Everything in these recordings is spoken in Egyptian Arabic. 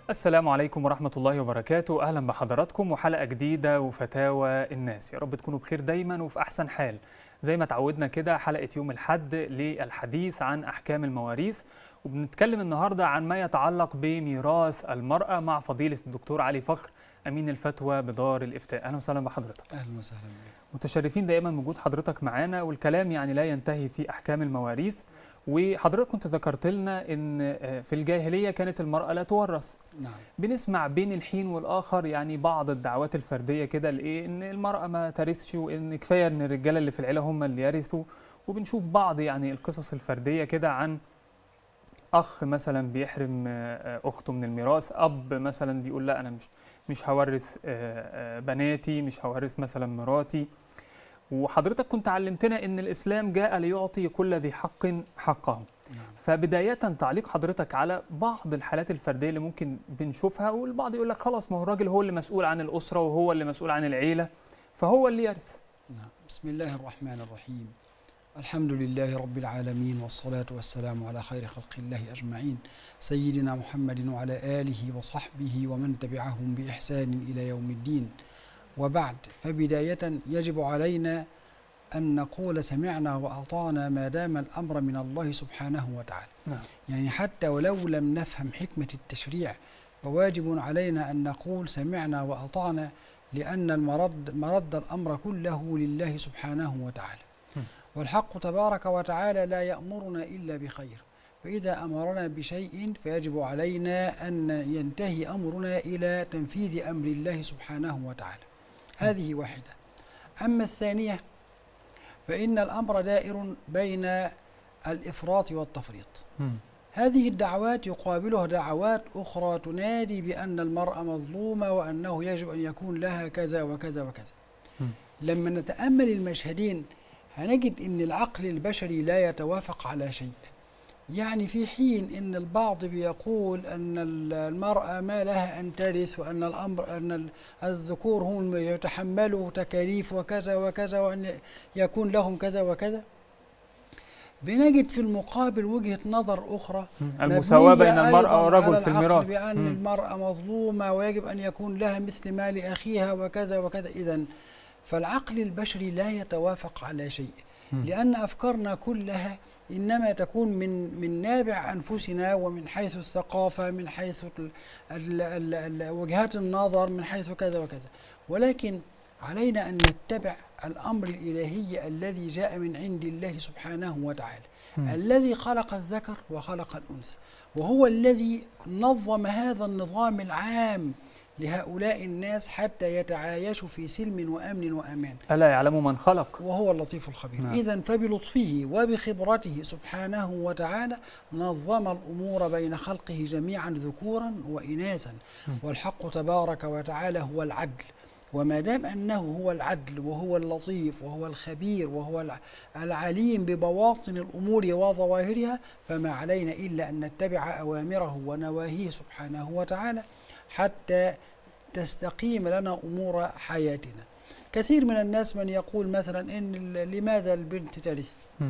السلام عليكم ورحمة الله وبركاته أهلا بحضراتكم وحلقة جديدة وفتاوى الناس يا رب تكونوا بخير دايما وفي أحسن حال زي ما تعودنا كده حلقة يوم الحد للحديث عن أحكام المواريث وبنتكلم النهاردة عن ما يتعلق بميراث المرأة مع فضيلة الدكتور علي فخر أمين الفتوى بدار الإفتاء أهلا وسهلا بحضرتك اهلا وسهلا بك متشرفين دائما وجود حضرتك معانا والكلام يعني لا ينتهي في أحكام المواريث وحضرتك كنت ذكرت لنا ان في الجاهليه كانت المراه لا تورث نعم بنسمع بين الحين والاخر يعني بعض الدعوات الفرديه كده لايه ان المراه ما ترثش وان كفايه ان الرجاله اللي في العيله هم اللي يرثوا وبنشوف بعض يعني القصص الفرديه كده عن اخ مثلا بيحرم آه، اخته من الميراث اب مثلا بيقول لا انا مش مش هورث آه، آه، بناتي مش هورث مثلا مراتي وحضرتك كنت علمتنا ان الاسلام جاء ليعطي كل ذي حق حقه نعم فبداية تعليق حضرتك على بعض الحالات الفردية اللي ممكن بنشوفها والبعض يقول لك خلاص ما هو الراجل هو اللي مسؤول عن الأسرة وهو اللي مسؤول عن العيلة فهو اللي يرث نعم بسم الله الرحمن الرحيم الحمد لله رب العالمين والصلاة والسلام على خير خلق الله أجمعين سيدنا محمد وعلى آله وصحبه ومن تبعهم بإحسان إلى يوم الدين وبعد فبداية يجب علينا أن نقول سمعنا وأطعنا ما دام الأمر من الله سبحانه وتعالى نعم يعني حتى ولو لم نفهم حكمة التشريع فواجب علينا أن نقول سمعنا وأطعنا لأن المرد مرد الأمر كله لله سبحانه وتعالى م. والحق تبارك وتعالى لا يأمرنا إلا بخير فإذا أمرنا بشيء فيجب علينا أن ينتهي أمرنا إلى تنفيذ أمر الله سبحانه وتعالى هذه واحدة أما الثانية فإن الأمر دائر بين الإفراط والتفريط مم. هذه الدعوات يقابلها دعوات أخرى تنادي بأن المرأة مظلومة وأنه يجب أن يكون لها كذا وكذا وكذا مم. لما نتأمل المشهدين هنجد أن العقل البشري لا يتوافق على شيء يعني في حين أن البعض بيقول أن ال- المرأة ما لها أن ترث وأن الأمر أن ال- الذكور هم يتحملوا تكاليف وكذا وكذا وأن يكون لهم كذا وكذا بنجد في المقابل وجهة نظر أخرى مم. المساواة مبنية بين المرأة أيضاً والرجل على في العقل الميراث بأن مم. المرأة مظلومة ويجب أن يكون لها مثل ما لأخيها وكذا وكذا إذا فالعقل البشري لا يتوافق على شيء مم. لأن أفكارنا كلها إنما تكون من من نابع أنفسنا ومن حيث الثقافة من حيث ال- ال- ال- ال- وجهات النظر من حيث كذا وكذا ولكن علينا أن نتبع الأمر الإلهي الذي جاء من عند الله سبحانه وتعالى مم. الذي خلق الذكر وخلق الأنثى وهو الذي نظم هذا النظام العام لهؤلاء الناس حتى يتعايشوا في سلم وأمن وأمان ألا يعلم من خلق وهو اللطيف الخبير نعم. إذا فبلطفه وبخبرته سبحانه وتعالى نظم الأمور بين خلقه جميعا ذكورا وإناثا م. والحق تبارك وتعالى هو العدل وما دام أنه هو العدل وهو اللطيف وهو الخبير وهو الع- العليم ببواطن الأمور وظواهرها فما علينا إلا أن نتبع أوامره ونواهيه سبحانه وتعالى حتى تستقيم لنا أمور حياتنا كثير من الناس من يقول مثلا إن ال- لماذا البنت ترث مم.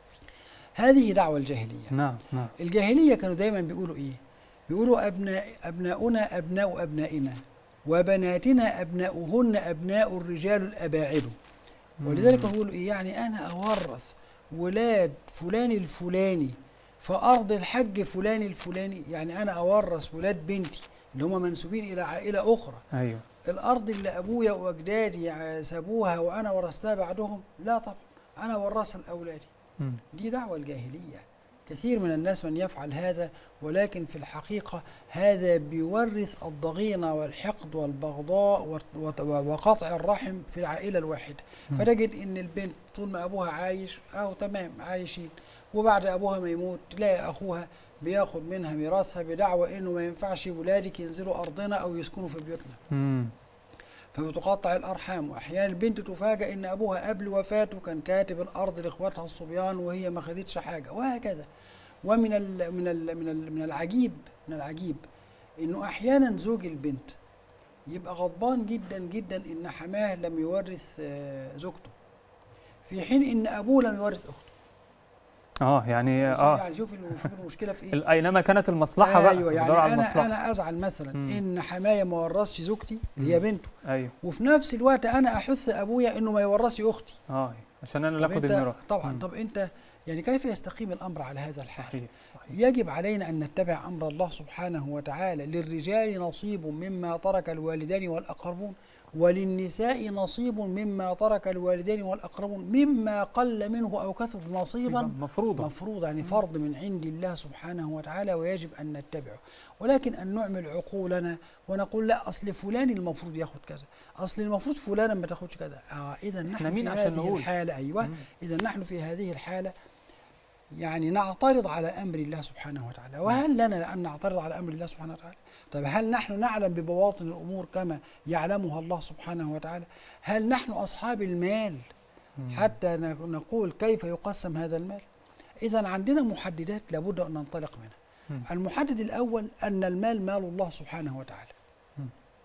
هذه دعوة الجاهلية نعم نعم الجاهلية كانوا دايما بيقولوا إيه بيقولوا أبناء أبناؤنا أبناء أبنائنا وبناتنا أبناؤهن أبناء الرجال الأباعد ولذلك مم. بيقولوا إيه يعني أنا أورث ولاد فلان الفلاني في أرض الحج فلان الفلاني يعني أنا أورث ولاد بنتي اللي هم منسوبين إلى عائلة أخرى أيوه الارض اللي ابويا واجدادي سابوها وانا ورثتها بعدهم لا طبعا انا ورثها لاولادي مم. دي دعوه الجاهليه كثير من الناس من يفعل هذا ولكن في الحقيقه هذا بيورث الضغينه والحقد والبغضاء وت- وت- وقطع الرحم في العائله الواحده مم. فتجد ان البنت طول ما ابوها عايش اهو تمام عايشين وبعد ابوها ما يموت تلاقي اخوها بياخد منها ميراثها بدعوى انه ما ينفعش ولادك ينزلوا ارضنا او يسكنوا في بيوتنا مم. فبتقطع الارحام واحيانا البنت تفاجئ ان ابوها قبل وفاته كان كاتب الارض لاخواتها الصبيان وهي ما خدتش حاجه وهكذا ومن ال من ال من ال من العجيب من العجيب انه احيانا زوج البنت يبقى غضبان جدا جدا ان حماه لم يورث آه، زوجته في حين ان ابوه لم يورث اخته اه يعني اه يعني شوف الم- شوف المشكله في ايه ال- اينما كانت المصلحه بقى ايوه يعني بدور على انا المصلحه انا ازعل مثلا مم. ان حمايه ما ورثش زوجتي اللي هي مم. بنته ايوه وفي نفس الوقت انا احث ابويا انه ما يورثش اختي اه عشان انا اللي طب اخد انت الميراث طبعا مم. طب انت يعني كيف يستقيم الامر على هذا الحال صحيح صحيح يجب علينا ان نتبع امر الله سبحانه وتعالى للرجال نصيب مما ترك الوالدان والاقربون وللنساء نصيب مما ترك الوالدان والاقربون مما قل منه او كثر نصيبا مفروضه مفروض يعني فرض من عند الله سبحانه وتعالى ويجب ان نتبعه ولكن ان نعمل عقولنا ونقول لا اصل فلان المفروض ياخد كذا اصل المفروض فلانه ما تاخدش كذا اه اذا نحن مين في عشان هذه نقول؟ الحاله ايوه مم. اذا نحن في هذه الحاله يعني نعترض على امر الله سبحانه وتعالى وهل لنا ان نعترض على امر الله سبحانه وتعالى طيب هل نحن نعلم ببواطن الامور كما يعلمها الله سبحانه وتعالى هل نحن اصحاب المال مم. حتى ن- نقول كيف يقسم هذا المال إذا عندنا محددات لابد أن ننطلق منها مم. المحدد الأول أن المال مال الله سبحانه وتعالى مم.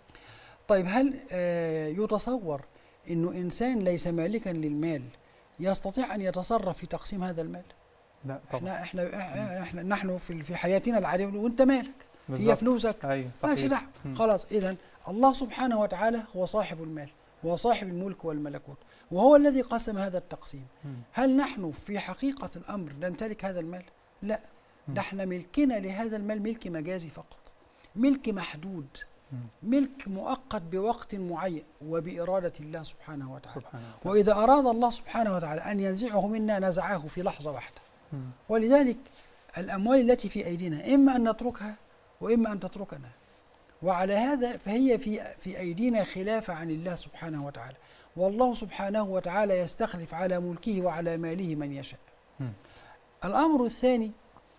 طيب هل آه، يتصور أنه إنسان ليس مالكا للمال يستطيع أن يتصرف في تقسيم هذا المال لا طبعا احنا احنا احنا, احنا نحن في في حياتنا العاديه نقول وانت مالك هي بالظبط. فلوسك ايوه مالكش صحيح دعوه مم. خلاص اذا الله سبحانه وتعالى هو صاحب المال هو صاحب الملك والملكوت وهو الذي قسم هذا التقسيم مم. هل نحن في حقيقة الأمر نمتلك هذا المال؟ لا مم. نحن ملكنا لهذا المال ملك مجازي فقط ملك محدود مم. ملك مؤقت بوقت معين وبإرادة الله سبحانه وتعالى سبحانه وتعالى وإذا أراد الله سبحانه وتعالى أن ينزعه منا نزعه في لحظة واحدة مم. ولذلك الأموال التي في أيدينا إما أن نتركها وإما أن تتركنا وعلى هذا فهي في في أيدينا خلافة عن الله سبحانه وتعالى والله سبحانه وتعالى يستخلف على ملكه وعلى ماله من يشاء مم. الأمر الثاني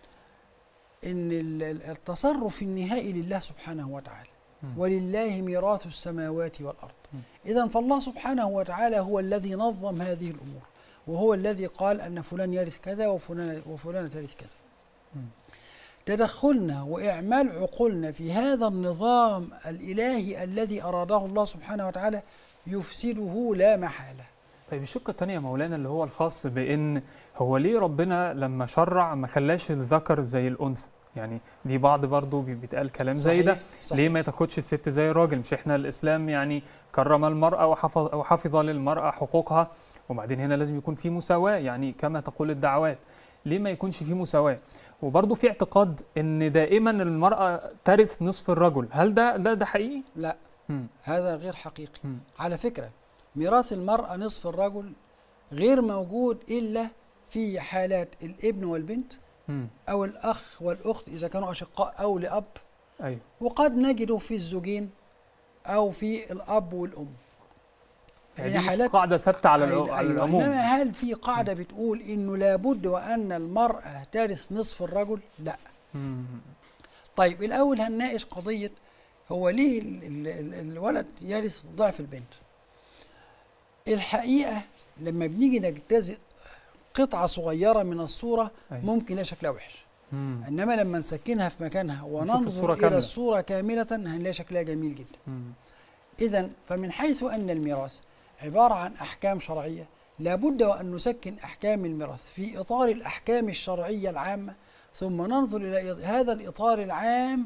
أن ال- ال- التصرف النهائي لله سبحانه وتعالى مم. ولله ميراث السماوات والأرض مم. إذا فالله سبحانه وتعالى هو الذي نظم هذه الأمور وهو الذي قال أن فلان يرث كذا وفلان وفلانة ترث كذا مم. تدخلنا وإعمال عقولنا في هذا النظام الإلهي الذي أراده الله سبحانه وتعالى يفسده لا محالة طيب الشق الثاني يا مولانا اللي هو الخاص بان هو ليه ربنا لما شرع ما خلاش الذكر زي الانثى يعني دي بعض برضه بي- بيتقال كلام زي ده صحيح. ليه ما تاخدش الست زي الراجل مش احنا الاسلام يعني كرم المراه وحفظ وحفظ للمراه حقوقها وبعدين هنا لازم يكون في مساواه يعني كما تقول الدعوات ليه ما يكونش في مساواه وبرضه في اعتقاد ان دائما المراه ترث نصف الرجل هل ده ده ده حقيقي لا مم. هذا غير حقيقي مم. على فكرة ميراث المرأة نصف الرجل غير موجود إلا في حالات الابن والبنت مم. أو الأخ والأخت إذا كانوا أشقاء أو لأب ايوه وقد نجده في الزوجين أو في الأب والأم يعني يعني دي مش حالات- قاعده ثابته على, أيوة الع- على أيوة. العموم إنما هل في قاعدة بتقول إنه لابد وأن المرأة ترث نصف الرجل؟ لا مم. طيب الأول هنناقش قضية هو ليه ال- ال- ال- الولد يرث ضعف البنت الحقيقة لما بنيجي نجتزئ قطعة صغيرة من الصورة أيوة. ممكن لا شكلها وحش مم. إنما لما نسكنها في مكانها الصورة وننظر إلى كاملة. الصورة كاملة هنلاقي شكلها جميل جدا مم. إذا فمن حيث أن الميراث عبارة عن أحكام شرعية لابد وأن نسكن أحكام الميراث في إطار الأحكام الشرعية العامة ثم ننظر إلى إط- هذا الإطار العام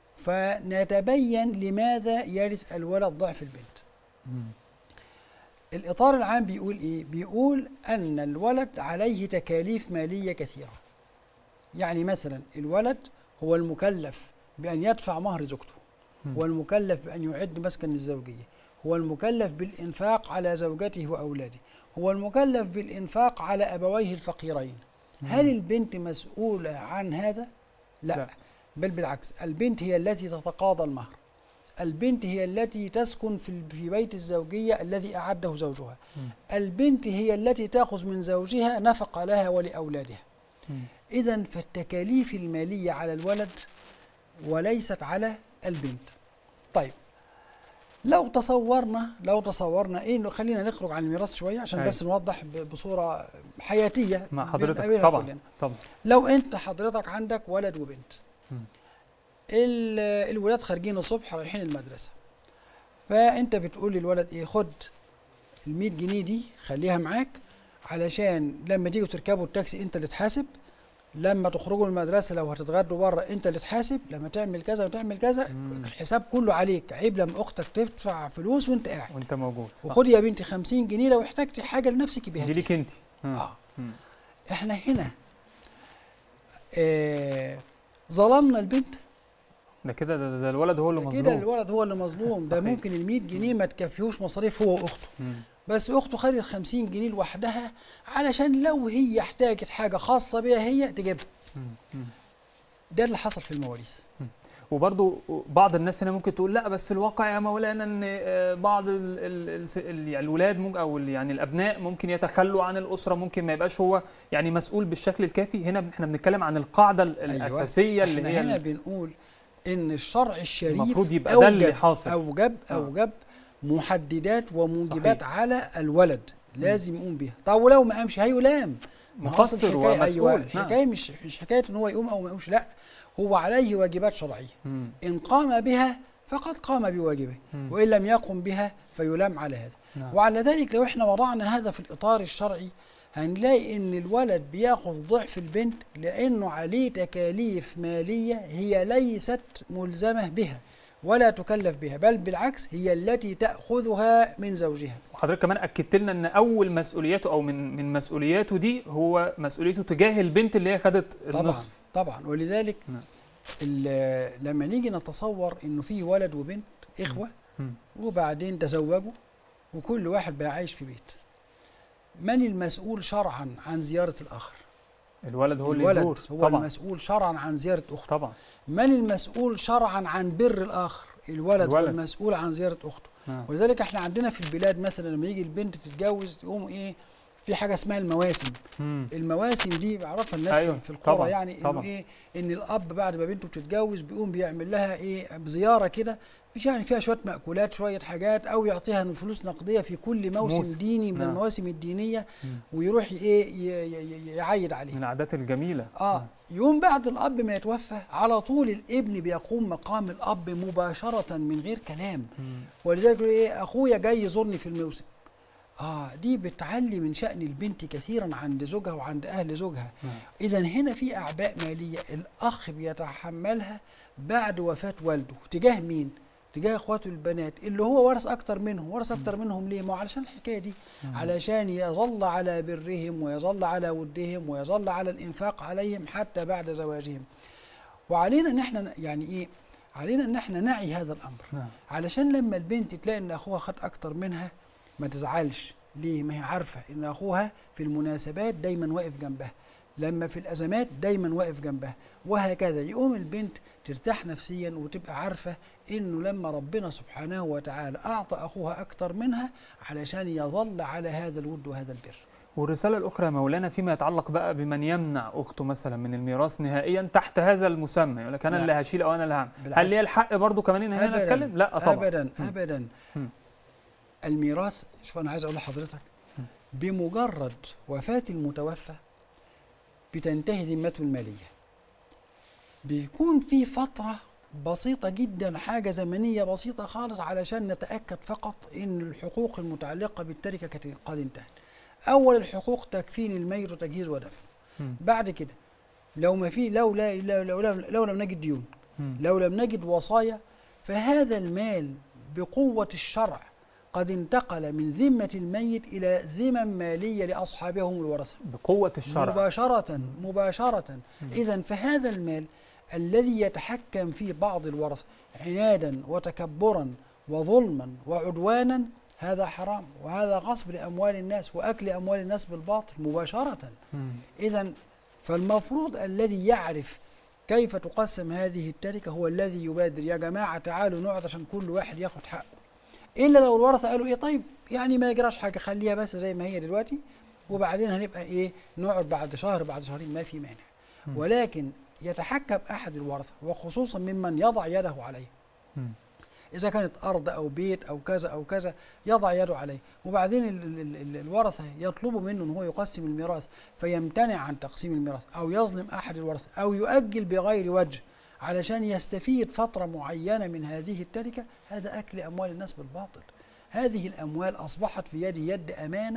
فنتبين لماذا يرث الولد ضعف البنت مم. الإطار العام بيقول إيه؟ بيقول أن الولد عليه تكاليف مالية كثيرة يعني مثلا الولد هو المكلف بأن يدفع مهر زوجته مم. والمكلف بأن يعد مسكن الزوجية هو المكلف بالإنفاق على زوجته وأولاده هو المكلف بالإنفاق على أبويه الفقيرين هل البنت مسؤولة عن هذا؟ لا, لا. لا. بل بالعكس البنت هي التي تتقاضى المهر البنت هي التي تسكن في في بيت الزوجية الذي أعده زوجها مم. البنت هي التي تأخذ من زوجها نفقة لها ولأولادها مم. إذا فالتكاليف المالية على الولد وليست على البنت. طيب لو تصورنا لو تصورنا ايه إنه خلينا نخرج عن الميراث شويه عشان أيوة. بس نوضح ب- بصوره حياتيه مع حضرتك بنقابلها طبعا كلنا. طبعا لو انت حضرتك عندك ولد وبنت مم. ال- الولاد خارجين الصبح رايحين المدرسه فانت بتقول للولد ايه خد ال 100 جنيه دي خليها معاك علشان لما تيجوا تركبوا التاكسي انت اللي تحاسب لما تخرجوا من المدرسه لو هتتغدوا بره انت اللي تحاسب لما تعمل كذا وتعمل كذا مم. الحساب كله عليك عيب لما اختك تدفع فلوس وانت قاعد وانت موجود صح. وخدي يا بنتي 50 جنيه لو احتجتي حاجه لنفسك بيها دي ليك انت مم. اه مم. احنا هنا آه ظلمنا البنت ده كده ده, ده الولد هو اللي كده مظلوم الولد هو اللي مظلوم ده صحيح. ممكن ال 100 جنيه ما تكفيهوش مصاريف هو واخته مم. بس اخته خدت 50 جنيه لوحدها علشان لو هي احتاجت حاجه خاصه بيها هي تجيبها مم. مم. ده اللي حصل في المواريث وبرضو بعض الناس هنا ممكن تقول لا بس الواقع يا مولانا ان آه، بعض ال ال ال ال يعني الولاد ممكن او ال- يعني الابناء ممكن يتخلوا عن الاسره ممكن ما يبقاش هو يعني مسؤول بالشكل الكافي هنا احنا بنتكلم عن القاعده ال- أيوة. الاساسيه اللي احنا هي هنا ال- بنقول ان الشرع الشريف المفروض يبقى ده اللي أوجب- حاصل. اوجب آه. اوجب محددات وموجبات صحيح. على الولد لازم يقوم بيها طب ولو ما قامش هيلام ما هو أصل مقصر الحكاية- ومسؤول ايوه نعم. الحكايه مش مش حكايه ان هو يقوم او ما يقومش لا هو عليه واجبات شرعيه مم. ان قام بها فقد قام بواجبه مم. وان لم يقم بها فيلام على هذا نعم. وعلى ذلك لو احنا وضعنا هذا في الاطار الشرعي هنلاقي ان الولد بياخذ ضعف البنت لانه عليه تكاليف ماليه هي ليست ملزمه بها ولا تكلف بها بل بالعكس هي التي تاخذها من زوجها وحضرتك كمان اكدت لنا ان اول مسؤولياته او من من مسؤولياته دي هو مسؤوليته تجاه البنت اللي هي خدت طبعا النصف طبعا ولذلك نعم. ال- لما نيجي نتصور انه في ولد وبنت اخوه مم. وبعدين تزوجوا وكل واحد بقى عايش في بيت من المسؤول شرعا عن زيارة الآخر الولد هو اللي الولد يزور هو طبعا المسؤول شرعا عن زيارة أخته طبعا من المسؤول شرعا عن بر الآخر الولد, هو الولد. المسؤول عن زيارة أخته نعم. ولذلك احنا عندنا في البلاد مثلا لما يجي البنت تتجوز يقوم ايه في حاجه اسمها المواسم مم. المواسم دي بيعرفها الناس أيوة، أيوة في القرى طبعاً، يعني انه طبعاً. ايه ان الاب بعد ما بنته بتتجوز بيقوم بيعمل لها ايه زياره كده مش يعني فيها شويه مأكولات شويه حاجات او يعطيها فلوس نقديه في كل موسم موسم. ديني من نعم. المواسم الدينيه مم. ويروح ايه ي- ي- ي- يعيد عليه من العادات الجميله اه يوم بعد الاب ما يتوفى على طول الابن بيقوم مقام الاب مباشره من غير كلام مم. ولذلك يقول ايه اخويا جاي يزورني في الموسم اه دي بتعلي من شان البنت كثيرا عند زوجها وعند اهل زوجها نعم. اذا هنا في اعباء ماليه الاخ بيتحملها بعد وفاه والده تجاه مين تجاه اخواته البنات اللي هو ورث اكتر منهم ورث اكتر منهم ليه ما هو علشان الحكايه دي علشان يظل على برهم ويظل على ودهم ويظل على الانفاق عليهم حتى بعد زواجهم وعلينا ان احنا يعني ايه علينا ان احنا نعي هذا الامر نعم. علشان لما البنت تلاقي ان اخوها خد اكتر منها ما تزعلش ليه ما هي عارفه ان اخوها في المناسبات دايما واقف جنبها لما في الازمات دايما واقف جنبها وهكذا يقوم البنت ترتاح نفسيا وتبقى عارفه انه لما ربنا سبحانه وتعالى اعطى اخوها اكتر منها علشان يظل على هذا الود وهذا البر والرسالة الأخرى يا مولانا فيما يتعلق بقى بمن يمنع أخته مثلا من الميراث نهائيا تحت هذا المسمى يقول لك أنا لا. اللي هشيل أو أنا اللي هعمل هل بالعكس. ليا الحق برضو كمان إن أنا أتكلم؟ لا طبعا ابدا مم. ابدا مم. الميراث شوف انا عايز اقول لحضرتك مم. بمجرد وفاه المتوفى بتنتهي ذمته الماليه بيكون في فتره بسيطة جدا حاجة زمنية بسيطة خالص علشان نتأكد فقط إن الحقوق المتعلقة بالتركة كانت قد انتهت. أول الحقوق تكفين الميت وتجهيز ودفن. مم. بعد كده لو ما في لو لا لو, لو, لو, لو لم نجد ديون مم. لو لم نجد وصايا فهذا المال بقوة الشرع قد انتقل من ذمة الميت إلى ذمم مالية لأصحابه هم الورثة بقوة الشرع مباشرة مباشرة إذا فهذا المال الذي يتحكم فيه بعض الورثة عنادا وتكبرا وظلما وعدوانا هذا حرام وهذا غصب لأموال الناس وأكل أموال الناس بالباطل مباشرة مم. إذا فالمفروض الذي يعرف كيف تقسم هذه التركة هو الذي يبادر يا جماعة تعالوا نقعد عشان كل واحد ياخد حقه إلا لو الورثة قالوا إيه طيب يعني ما يجراش حاجة خليها بس زي ما هي دلوقتي وبعدين هنبقى إيه نقعد بعد شهر بعد شهرين ما في مانع مم. ولكن يتحكم أحد الورثة وخصوصا ممن يضع يده عليه مم. إذا كانت أرض أو بيت أو كذا أو كذا يضع يده عليه وبعدين ال ال ال الورثة يطلبوا منه أن هو يقسم الميراث فيمتنع عن تقسيم الميراث أو يظلم أحد الورثة أو يؤجل بغير وجه علشان يستفيد فترة معينة من هذه التركة هذا أكل أموال الناس بالباطل هذه الأموال أصبحت في يد يد أمانة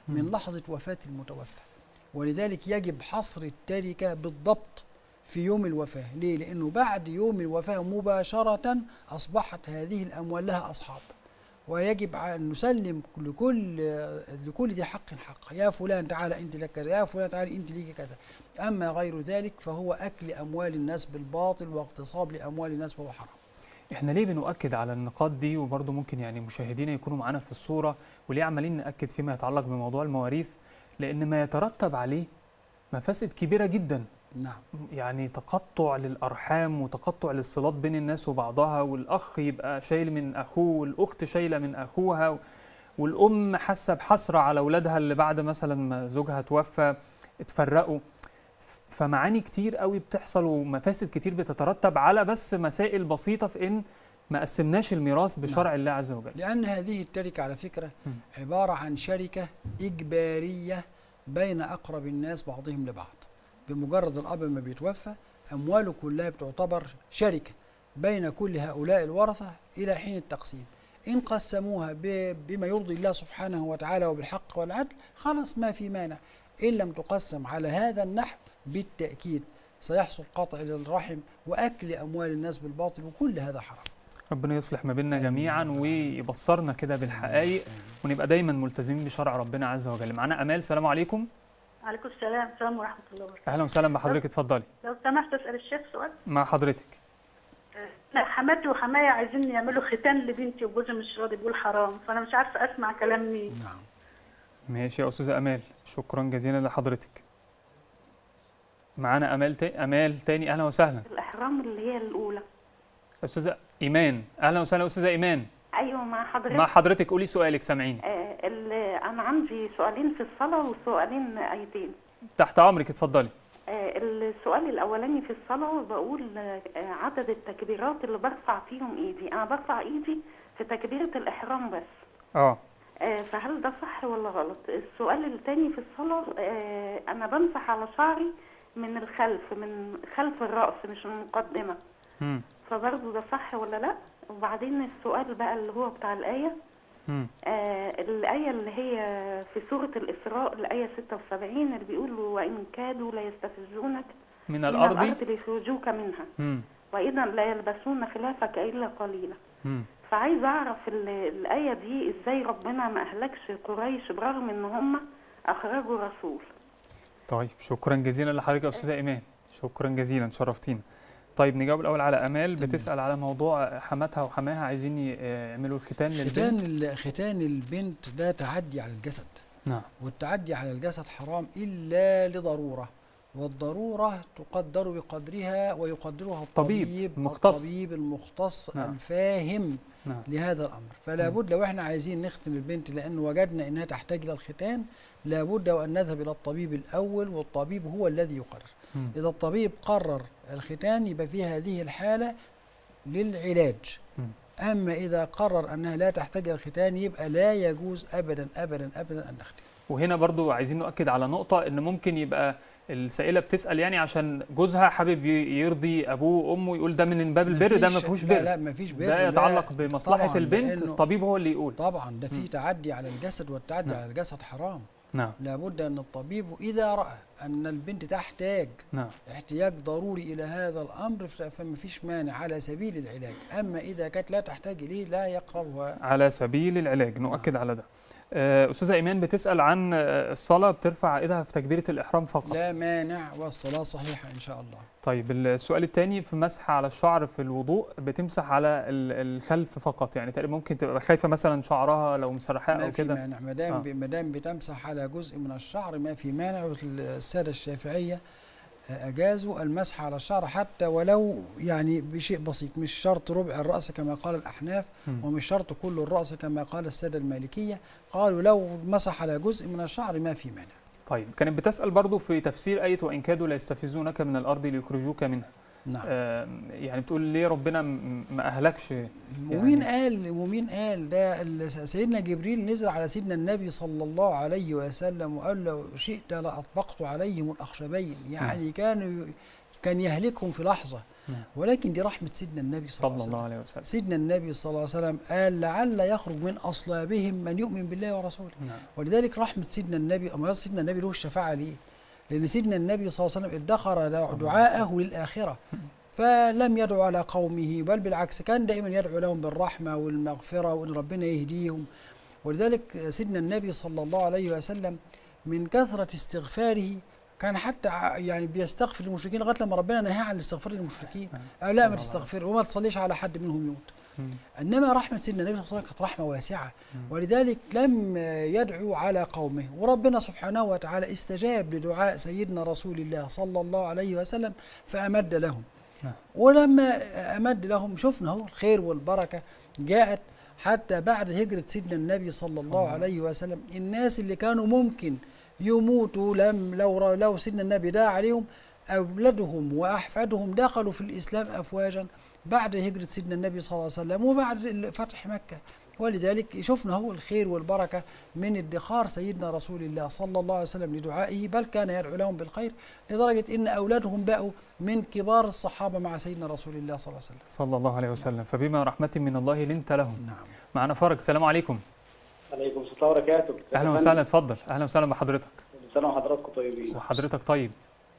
من مم. لحظة وفاة المتوفى ولذلك يجب حصر التركة بالضبط في يوم الوفاة ليه؟ لأنه بعد يوم الوفاة مباشرة أصبحت هذه الأموال لها أصحاب ويجب أن نسلم لكل لكل ذي حق حق يا فلان تعالى أنت لك كذا يا فلان تعالى أنت ليك كذا أما غير ذلك فهو أكل أموال الناس بالباطل واغتصاب لأموال الناس وهو حرام احنا ليه بنؤكد على النقاط دي وبرضه ممكن يعني مشاهدينا يكونوا معانا في الصورة وليه عمالين نأكد فيما يتعلق بموضوع المواريث لأن ما يترتب عليه مفاسد كبيرة جدا نعم يعني تقطع للأرحام وتقطع للصلات بين الناس وبعضها والأخ يبقى شايل من أخوه والأخت شايلة من أخوها والأم حاسة بحسرة على أولادها اللي بعد مثلا ما زوجها توفى اتفرقوا فمعاني كتير قوي بتحصل ومفاسد كتير بتترتب على بس مسائل بسيطة في إن ما قسمناش الميراث بشرع الله عز وجل لأن هذه التركة على فكرة مم. عبارة عن شركة إجبارية بين أقرب الناس بعضهم لبعض بمجرد الأب ما بيتوفى أمواله كلها بتعتبر شركة بين كل هؤلاء الورثة إلى حين التقسيم إن قسموها ب- بما يرضي الله سبحانه وتعالى وبالحق والعدل خلاص ما في مانع إن لم تقسم على هذا النحو بالتأكيد سيحصل قطع للرحم وأكل أموال الناس بالباطل وكل هذا حرام ربنا يصلح ما بيننا آمين. جميعا ويبصرنا كده بالحقائق ونبقى دايما ملتزمين بشرع ربنا عز وجل معانا امال سلام عليكم عليكم السلام السلام ورحمة الله وبركاته اهلا وسهلا بحضرتك اتفضلي لو سمحت أسأل الشيخ سؤال مع حضرتك لا حماتي وحماية عايزين يعملوا ختان لبنتي وجوزي مش راضي بيقول حرام فأنا مش عارفة أسمع كلام مين نعم ماشي يا استاذه امال شكرا جزيلا لحضرتك معانا امال تا... امال تاني اهلا وسهلا الإحرام اللي هي الأولى استاذه ايمان اهلا وسهلا استاذه ايمان أيوة مع حضرتك مع حضرتك قولي سؤالك سامعيني آه ال- أنا عندي سؤالين في الصلاة وسؤالين آيتين تحت امرك اتفضلي آه السؤال الأولاني في الصلاة بقول آه عدد التكبيرات اللي برفع فيهم إيدي أنا برفع إيدي في تكبيرة الإحرام بس اه آه، فهل ده صح ولا غلط؟ السؤال التاني في الصلاة آه، أنا بمسح على شعري من الخلف من خلف الرأس مش من المقدمة امم فبرضه ده صح ولا لأ؟ وبعدين السؤال بقى اللي هو بتاع الآية امم آه الآية اللي هي في سورة الإسراء الآية 76 اللي بيقول وإن كادوا ليستفزونك من من الارض الأرض ليخرجوك منها امم وإذا لا يلبسون خلافك إلا قليلا امم فعايز اعرف ال- الايه دي ازاي ربنا ما اهلكش قريش برغم ان هم اخرجوا رسول طيب شكرا جزيلا لحضرتك يا استاذه ايمان شكرا جزيلا شرفتينا طيب نجاوب الاول على امال تمام. بتسال على موضوع حماتها وحماها عايزين ي- يعملوا الختان للبنت ختان ال- ختان البنت ده تعدي على الجسد نعم والتعدي على الجسد حرام إلا لضرورة والضرورة تقدر بقدرها ويقدرها طبيب الطبيب مختص. الطبيب المختص نعم. الفاهم نعم لهذا الأمر فلا مم. بد لو احنا عايزين نختم البنت لأن وجدنا أنها تحتاج إلى الختان لابد وأن نذهب إلى الطبيب الأول والطبيب هو الذي يقرر مم. إذا الطبيب قرر الختان يبقى في هذه الحالة للعلاج مم. أما إذا قرر أنها لا تحتاج إلى الختان يبقى لا يجوز أبدا أبدا أبدا أن نختن وهنا برضو عايزين نؤكد على نقطة إن ممكن يبقى السائلة بتسأل يعني عشان جوزها حابب ي- يرضي أبوه وأمه يقول ده من باب البر ده ما مفيش- فيهوش لا بر لا ما فيش بر ده لا، يتعلق بمصلحة طبعاً، البنت لأنه- الطبيب هو اللي يقول طبعا ده مم. في تعدي على الجسد والتعدي نعم. على الجسد حرام نعم لابد أن الطبيب إذا رأى أن البنت تحتاج نعم احتياج ضروري إلى هذا الأمر ف- فما فيش مانع على سبيل العلاج أما إذا كانت لا تحتاج إليه لا يقربها على سبيل العلاج نؤكد على ده آه، أستاذة إيمان بتسأل عن آه، الصلاة بترفع إيدها في تكبيرة الإحرام فقط لا مانع والصلاة صحيحة إن شاء الله طيب السؤال الثاني في مسح على الشعر في الوضوء بتمسح على ال- الخلف فقط يعني تقريبا ممكن تبقى خايفة مثلا شعرها لو مسرحاه ما أو في كده مانع ما دام آه. ب- ما دام بتمسح على جزء من الشعر ما في مانع والسادة الشافعية آه، أجازوا المسح على الشعر حتى ولو يعني بشيء بسيط مش شرط ربع الرأس كما قال الأحناف مم. ومش شرط كل الرأس كما قال السادة المالكية قالوا لو مسح على جزء من الشعر ما في مانع طيب كانت بتسأل برضو في تفسير آية وإن كادوا ليستفزونك من الأرض ليخرجوك منها نعم آم، يعني بتقول ليه ربنا م- ما أهلكش ومين قال ومين قال ده ال- سيدنا جبريل نزل على سيدنا النبي صلى الله عليه وسلم وقال لو شئت لأطبقت عليهم الأخشبين يعني كانوا ي- كان يهلكهم في لحظة نعم. ولكن دي رحمة سيدنا النبي صلى, صلى الله عليه وسلم الله عليه وسلم سيدنا النبي صلى الله عليه وسلم قال لعل يخرج من أصلابهم من يؤمن بالله ورسوله نعم ولذلك رحمة سيدنا النبي أما سيدنا النبي له الشفاعة ليه؟ لأن سيدنا النبي صلى الله عليه وسلم ادخر الله دعاءه للآخرة فلم يدعو على قومه بل بالعكس كان دائما يدعو لهم بالرحمة والمغفرة وأن ربنا يهديهم ولذلك سيدنا النبي صلى الله عليه وسلم من كثرة استغفاره كان حتى ع- يعني بيستغفر للمشركين لغايه لما ربنا نهى عن الاستغفار للمشركين نعم. قال صلى لا الله ما عليه تستغفر وما تصليش على حد منهم يموت مم. انما رحمه سيدنا النبي صلى الله عليه وسلم كانت رحمه واسعه مم. ولذلك لم يدعو على قومه وربنا سبحانه وتعالى استجاب لدعاء سيدنا رسول الله صلى الله عليه وسلم فامد لهم نعم. ولما امد لهم شفنا هو الخير والبركه جاءت حتى بعد هجره سيدنا النبي صلى صلى الله الله عليه وسلم الناس اللي كانوا ممكن يموتوا لم لو لو سيدنا النبي دعا عليهم اولادهم واحفادهم دخلوا في الاسلام افواجا بعد هجرة سيدنا النبي صلى الله عليه وسلم وبعد فتح مكة ولذلك شفنا هو الخير والبركة من ادخار سيدنا رسول الله صلى الله عليه وسلم لدعائه بل كان يدعو لهم بالخير لدرجة إن أولادهم بقوا من كبار الصحابة مع سيدنا رسول الله صلى الله عليه وسلم صلى الله عليه وسلم فبما رحمة من الله لنت لهم نعم معنا فرج السلام عليكم عليكم السلام وبركاته اهلا وسهلا اتفضل اهلا وسهلا بحضرتك كل سنه وحضراتكم طيبين وحضرتك طيب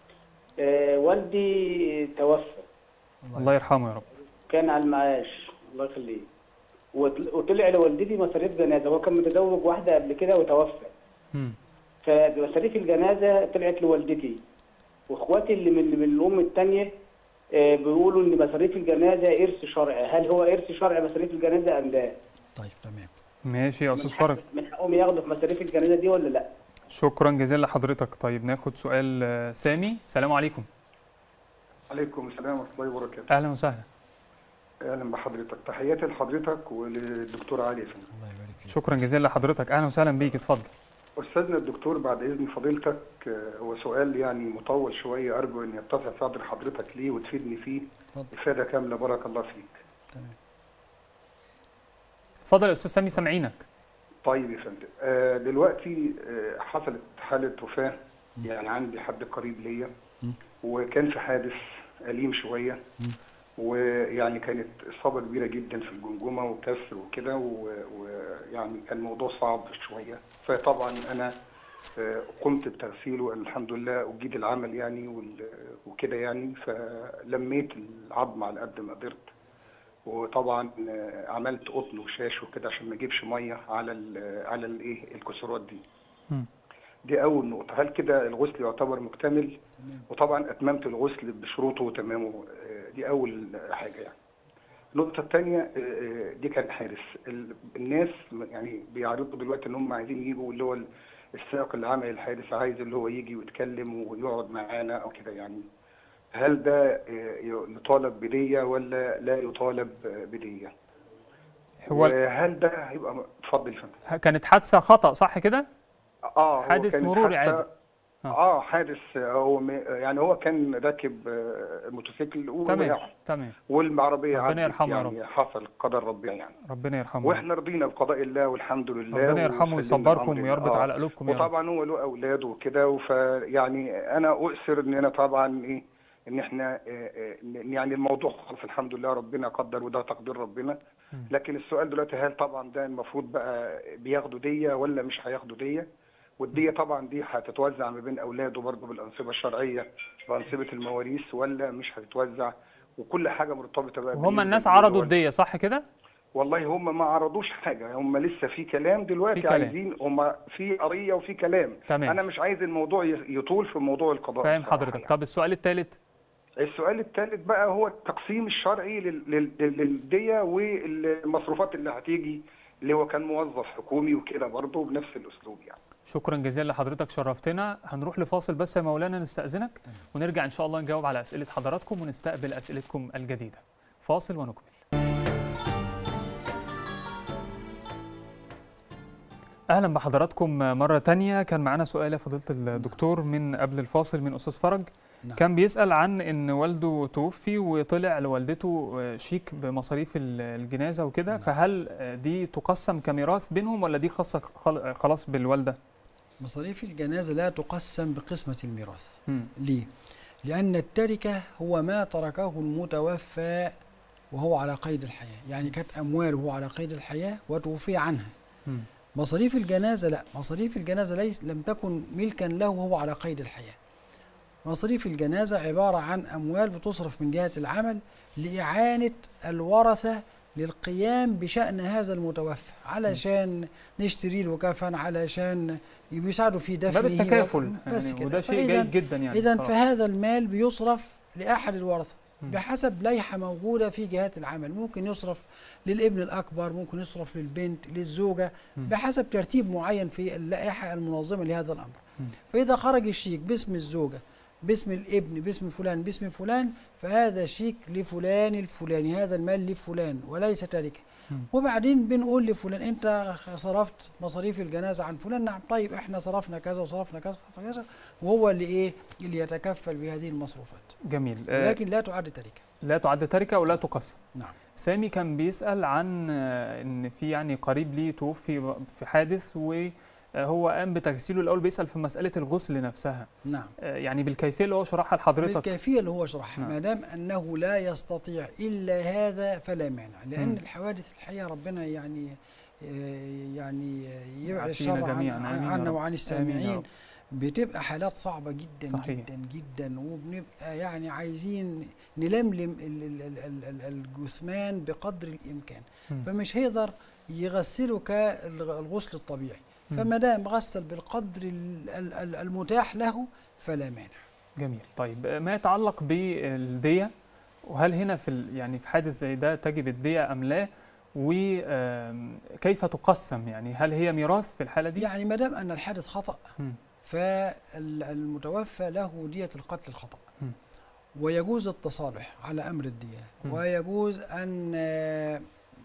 آه والدي توفى الله يرحمه يا رب كان على المعاش الله يخليه وطل- وطلع لوالدتي مصاريف جنازه هو كان متزوج واحده قبل كده وتوفى مم. فمصاريف الجنازه طلعت لوالدتي واخواتي اللي من من الام الثانيه بيقولوا ان مصاريف الجنازه ارث شرعي هل هو ارث شرعي مصاريف الجنازه ام لا؟ طيب تمام ماشي يا من استاذ حق- فرج من حقهم ياخدوا في مصاريف الجنازه دي ولا لا؟ شكرا جزيلا لحضرتك طيب ناخد سؤال آه، سامي السلام عليكم عليكم السلام ورحمة الله وبركاته اهلا وسهلا أهلا بحضرتك تحياتي لحضرتك وللدكتور علي فندم الله يبارك فيك شكرا جزيلا لحضرتك اهلا وسهلا بيك اتفضل أستاذنا الدكتور بعد إذن فضيلتك آه، هو سؤال يعني مطول شوية أرجو أن يتسع صدر حضرتك ليه وتفيدني فيه اتفضل. إفادة كاملة بارك الله فيك تمام اتفضل يا استاذ سامي سامعينك طيب يا فندم آه، دلوقتي آه، حصلت حالة وفاة يعني عندي حد قريب ليا مم. وكان في حادث أليم شوية مم. ويعني كانت إصابة كبيرة جدا في الجمجمة وكسر وكده و- ويعني كان الموضوع صعب شوية فطبعا أنا آه، قمت بتغسيله الحمد لله أجيد العمل يعني وال- وكده يعني فلميت العظم على قد ما قدرت وطبعا آه، عملت قطن وشاش وكده عشان ما اجيبش ميه على ال على الايه الكسورات دي مم. دي اول نقطه هل كده الغسل يعتبر مكتمل تمام وطبعا اتممت الغسل بشروطه وتمامه آه، دي اول حاجه يعني النقطة الثانية دي كان حارس ال- الناس يعني بيعرضوا دلوقتي ان هم عايزين يجوا اللي هو السائق اللي عمل الحادث عايز اللي هو يجي ويتكلم ويقعد معانا او كده يعني هل ده آه، يطالب بدية ولا لا يطالب آه، بدية؟ هو وهل ده هيبقى م- اتفضل يا فندم كانت حادثه خطا صح كده اه هو حادث كان مروري حتى- عادي. آه. اه حادث آه، هو م- يعني هو كان راكب آه، موتوسيكل تمام ووقع تمام والعربيه ربنا عدت يرحمه يا يعني حصل قدر ربنا يعني ربنا يرحمه واحنا رضينا بقضاء الله والحمد لله ربنا يرحمه وسلمنا ويصبركم الأمر ويربط لله. على قلوبكم يا رب وطبعا هو له اولاد وكده فيعني انا اؤثر ان انا طبعا ايه ان احنا آه، آه، يعني الموضوع خلص الحمد لله ربنا قدر وده تقدير ربنا مم. لكن السؤال دلوقتي هل طبعا ده المفروض بقى بياخدوا دية ولا مش هياخدوا دية والدية طبعا دي هتتوزع ما بين اولاده برضه بالانصبة الشرعية بانصبة المواريث ولا مش هتتوزع وكل حاجة مرتبطة بقى وهم بالنسبة الناس للولد. عرضوا الدية صح كده والله هم ما عرضوش حاجه هم لسه في كلام دلوقتي في كلام. عايزين هم في قضيه وفي كلام تمام. انا مش عايز الموضوع ي- يطول في موضوع القضاء فاهم بصراحة حضرتك يعني. طب السؤال الثالث السؤال الثالث بقى هو التقسيم الشرعي لل- لل- لل- للديه والمصروفات اللي هتيجي اللي هو كان موظف حكومي وكده برضه بنفس الاسلوب يعني شكرا جزيلا لحضرتك شرفتنا هنروح لفاصل بس يا مولانا نستأذنك ونرجع إن شاء الله نجاوب على أسئلة حضراتكم ونستقبل أسئلتكم الجديدة فاصل ونكمل أهلا بحضراتكم مرة تانية كان معانا سؤال يا فضيلة الدكتور من قبل الفاصل من أستاذ فرج نعم. كان بيسأل عن إن والده توفي وطلع لوالدته شيك بمصاريف ال- الجنازة وكده فهل دي تقسم كميراث بينهم ولا دي خاصة خل- خلاص بالوالدة؟ مصاريف الجنازة لا تقسم بقسمة الميراث مم. ليه؟ لأن التركة هو ما تركه المتوفى وهو على قيد الحياة يعني كانت أمواله وهو على قيد الحياة وتوفي عنها مم. مصاريف الجنازة لا مصاريف الجنازة ليس لم تكن ملكا له وهو على قيد الحياة مصاريف الجنازة عبارة عن أموال بتصرف من جهة العمل لإعانة الورثة للقيام بشأن هذا المتوفى علشان نشتري له كفن علشان بيساعدوا في دفنه باب التكافل بس يعني كده وده شيء فإذا- جيد جدا يعني إذا الصراحة. فهذا المال بيصرف لأحد الورثة مم. بحسب لائحة موجودة في جهات العمل ممكن يصرف للابن الأكبر ممكن يصرف للبنت للزوجة مم. بحسب ترتيب معين في اللائحة المنظمة لهذا الأمر مم. فإذا خرج الشيك باسم الزوجة باسم الابن باسم فلان باسم فلان فهذا شيك لفلان الفلاني هذا المال لفلان وليس تركه مم. وبعدين بنقول لفلان انت صرفت مصاريف الجنازه عن فلان نعم طيب احنا صرفنا كذا وصرفنا كذا وصرفنا كذا وهو اللي ايه اللي يتكفل بهذه المصروفات جميل آه، لكن لا تعد تركه لا تعد تركه ولا تقسم نعم سامي كان بيسأل عن آه، ان في يعني قريب ليه توفي في حادث وهو قام بتغسيله الاول بيسأل في مسألة الغسل نفسها نعم آه، يعني بالكيفية اللي هو شرحها لحضرتك بالكيفيه اللي هو شرحها نعم. ما دام انه لا يستطيع الا هذا فلا مانع لان مم. الحوادث الحقيقه ربنا يعني آه، يعني يبعد يعافينا الشر عن جميعاً. عن- آمين يا عنا رب. وعن آمين يا السامعين رب. بتبقى حالات صعبة جدا صحيح. جدا جدا وبنبقى يعني عايزين نلملم ال- ال- ال- ال- ال- الجثمان بقدر الإمكان مم. فمش هيقدر يغسله كالغسل الطبيعي مم. فما دام غسل بالقدر ال- ال- ال- المتاح له فلا مانع جميل طيب آه، ما يتعلق بالدية وهل هنا في ال- يعني في حادث زي ده تجب الدية أم لا وكيف تقسم يعني هل هي ميراث في الحالة دي؟ يعني ما دام أن الحادث خطأ مم. فالمتوفى له دية القتل الخطأ مم. ويجوز التصالح على أمر الدية مم. ويجوز أن آه،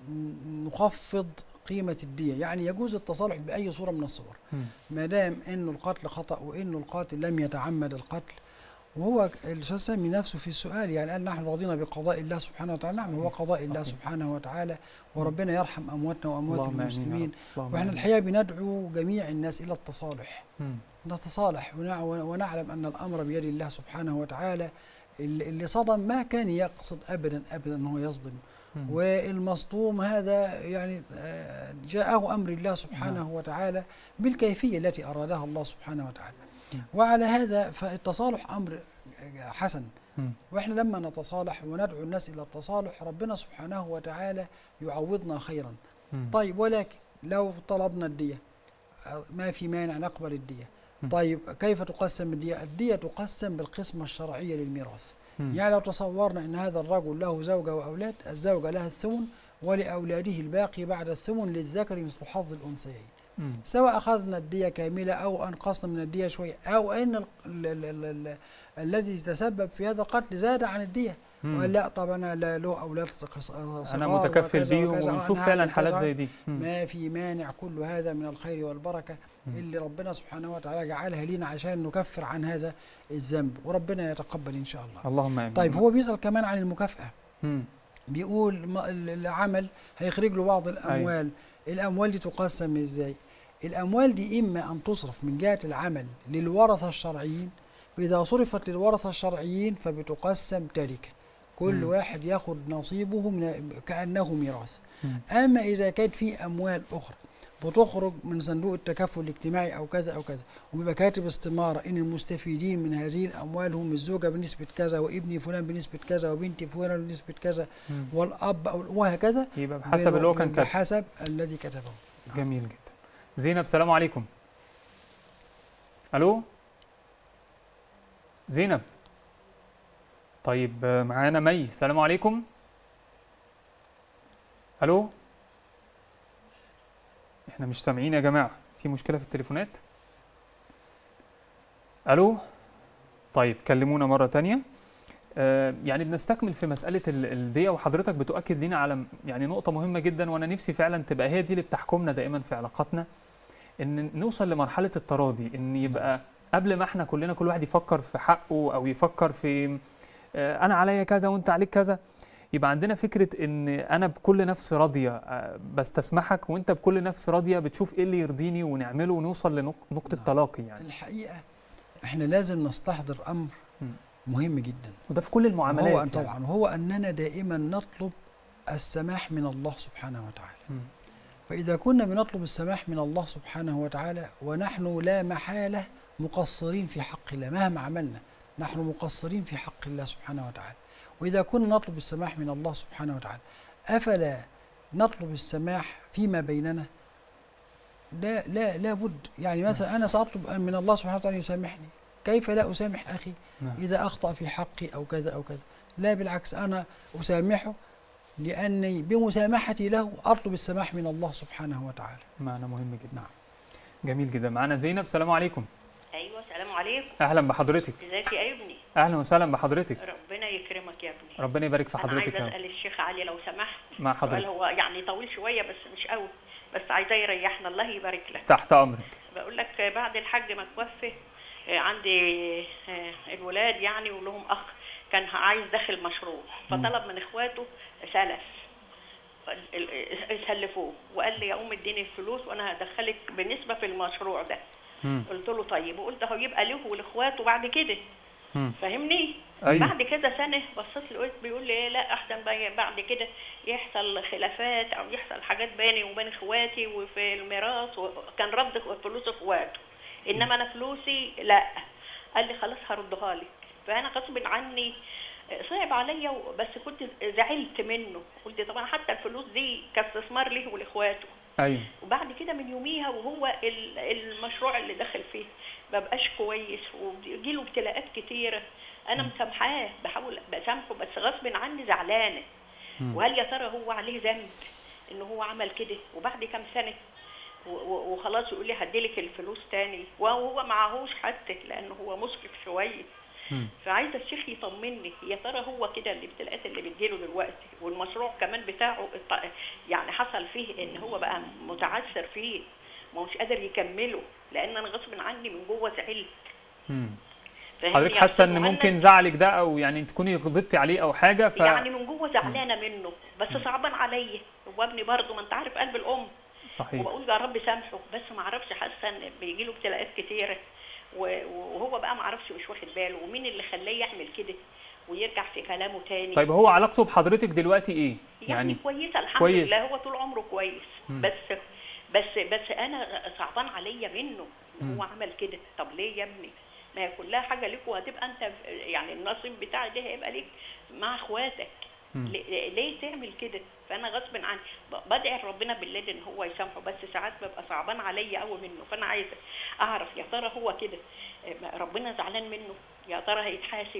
نخفض قيمة الدية يعني يجوز التصالح بأي صورة من الصور مم. ما دام أنه القتل خطأ وأنه القاتل لم يتعمد القتل وهو الأستاذ سامي نفسه في السؤال يعني قال نحن رضينا بقضاء الله سبحانه وتعالى نعم هو قضاء الله صحيح. سبحانه وتعالى وربنا يرحم أمواتنا وأموات اللهم آمين يا المسلمين رب. اللهم واحنا آمين. الحقيقة بندعو جميع الناس إلى التصالح مم. نتصالح ونع- ونعلم أن الأمر بيد الله سبحانه وتعالى اللي اللي صدم ما كان يقصد أبدا أبدا أنه يصدم مم. والمصدوم هذا يعني آه، جاءه أمر الله سبحانه وتعالى بالكيفية التي أرادها الله سبحانه وتعالى مم. وعلى هذا فالتصالح أمر حسن مم. واحنا لما نتصالح وندعو الناس الى التصالح ربنا سبحانه وتعالى يعوضنا خيرا مم. طيب ولكن لو طلبنا الدية آه، ما في مانع نقبل الدية مم. طيب كيف تقسم الدية الدية تقسم بالقسمة الشرعية للميراث مم. يعني لو تصورنا ان هذا الرجل له زوجة واولاد الزوجة لها الثمن ولاولاده الباقي بعد الثمن للذكر مثل حظ الانثيين مم. سواء اخذنا الدية كاملة او انقصنا من الدية شوية او ان ال ال ال ال ال الذي تسبب في هذا القتل زاد عن الدية مم. وقال لا طب انا لا له اولاد صغ- صغار انا متكفل وكذا بيه وكذا، ونشوف وأنا فعلا هعمل حالات كذا. زي دي مم. ما في مانع كل هذا من الخير والبركة مم. اللي ربنا سبحانه وتعالى جعلها لنا عشان نكفر عن هذا الذنب وربنا يتقبل إن شاء الله اللهم امين طيب هو بيسأل كمان عن المكافأة مم. بيقول ما- ال- العمل هيخرج له بعض الأموال الأموال دي تقسم إزاي الأموال دي إما أن تصرف من جهة العمل للورثة الشرعيين وإذا صرفت للورثة الشرعيين فبتقسم تركة كل مم. واحد ياخد نصيبه من كأنه ميراث مم. اما اذا كانت في اموال اخرى بتخرج من صندوق التكافل الاجتماعي او كذا او كذا وبيبقى كاتب استماره ان المستفيدين من هذه الاموال هم الزوجه بنسبه كذا وابني فلان بنسبه كذا وبنتي فلان بنسبه كذا مم. والاب او وهكذا يبقى بحسب اللي هو كان كاتب بحسب الذي كتبه جميل جدا زينب سلام عليكم الو زينب طيب آه، معانا مي سلام عليكم الو احنا مش سامعين يا جماعه في مشكله في التليفونات الو طيب كلمونا مره تانية آه، يعني بنستكمل في مسألة ال- الدية وحضرتك بتؤكد لنا على م- يعني نقطة مهمة جدا وأنا نفسي فعلا تبقى هي دي اللي بتحكمنا دائما في علاقاتنا إن نوصل لمرحلة التراضي إن يبقى قبل ما احنا كلنا كل واحد يفكر في حقه أو يفكر في آه، أنا عليا كذا وأنت عليك كذا يبقى عندنا فكرة إن أنا بكل نفس راضية آه، بستسمحك وأنت بكل نفس راضية بتشوف إيه اللي يرضيني ونعمله ونوصل لنقطة نعم. تلاقي يعني الحقيقه احنا لازم نستحضر امر مم. مهم جدا وده في كل المعاملات هو يعني. طبعا هو اننا دائما نطلب السماح من الله سبحانه وتعالى مم. فاذا كنا بنطلب السماح من الله سبحانه وتعالى ونحن لا محاله مقصرين في حق الله مهما عملنا نحن مقصرين في حق الله سبحانه وتعالى واذا كنا نطلب السماح من الله سبحانه وتعالى افلا نطلب السماح فيما بيننا لا لا لا بد يعني مثلا انا ساطلب من الله سبحانه وتعالى أن يسامحني كيف لا اسامح اخي نعم. اذا اخطا في حقي او كذا او كذا لا بالعكس انا اسامحه لاني بمسامحتي له اطلب السماح من الله سبحانه وتعالى معنى مهم جدا نعم. جميل جدا معانا زينب السلام عليكم ايوه السلام عليكم اهلا بحضرتك ازيك يا ابني اهلا وسهلا بحضرتك ربنا يكرمك يا ابني ربنا يبارك في انا حضرتك عايزه يا رب. اسال الشيخ علي لو سمحت مع سؤال حضرتك هو يعني طويل شويه بس مش قوي بس عايزاه يريحنا الله يبارك لك تحت امرك بقول لك بعد الحج ما توفي آه، عندي آه، الولاد يعني ولهم اخ كان عايز داخل مشروع فطلب من اخواته سلف ال- ال- سلفوه وقال لي يا ام اديني الفلوس وانا هدخلك بنسبه في المشروع ده مم. قلت له طيب وقلت هو يبقى له ولاخواته بعد كده مم. فاهمني أيوة. بعد كذا سنه بصيت لقيت بيقول لي إيه، لا احسن بقى بعد كده يحصل خلافات او يحصل حاجات بيني وبين اخواتي وفي الميراث وكان رد فلوس اخواته انما انا فلوسي لا قال لي خلاص هردها لك فانا غصب عني صعب عليا بس كنت زعلت منه قلت طبعا حتى الفلوس دي كاستثمار ليه ولاخواته ايوه وبعد كده من يوميها وهو ال- المشروع اللي دخل فيه مبقاش كويس وبيجيله ابتلاءات كتيره انا مسامحاه بحاول بسامحه بس غصب عني زعلانه مم. وهل يا ترى هو عليه ذنب ان هو عمل كده وبعد كام سنه و- و- وخلاص يقول لي هديلك الفلوس تاني وهو معهوش حتى لانه هو مسرف شويه مم. فعايزه الشيخ يطمني يا ترى هو كده الابتلاءات اللي بتجيله دلوقتي والمشروع كمان بتاعه الط- يعني حصل فيه ان هو بقى متعثر فيه ما هوش قادر يكمله لان انا غصب عني من جوه زعلت مم. فاهمني حضرتك يا حاسه أستاذ ان مهند؟ ممكن زعلك ده او يعني تكوني غضبتي عليه او حاجه ف يعني من جوه زعلانه منه بس صعبان عليا هو ابني برضه ما انت عارف قلب الام صحيح وبقول يا رب سامحه بس ما اعرفش حاسه ان بيجي له ابتلاءات كتيره و- وهو بقى ما اعرفش مش واخد باله ومين اللي خلاه يعمل كده ويرجع في كلامه تاني طيب هو علاقته بحضرتك دلوقتي ايه يعني, يعني كويسه الحمد كويس. لله هو طول عمره كويس مم. بس بس بس انا صعبان عليا منه ان مم. هو عمل كده طب ليه يا ابني ما هي كلها حاجه ليك وهتبقى انت يعني النصيب بتاعي ده هيبقى ليك مع اخواتك مم. ليه ليه تعمل كده فانا غصب عني ب- بدعي ربنا بالليل ان هو يسامحه بس ساعات ببقى صعبان عليا قوي منه فانا عايزه اعرف يا ترى هو كده آه، ربنا زعلان منه يا ترى هيتحاسب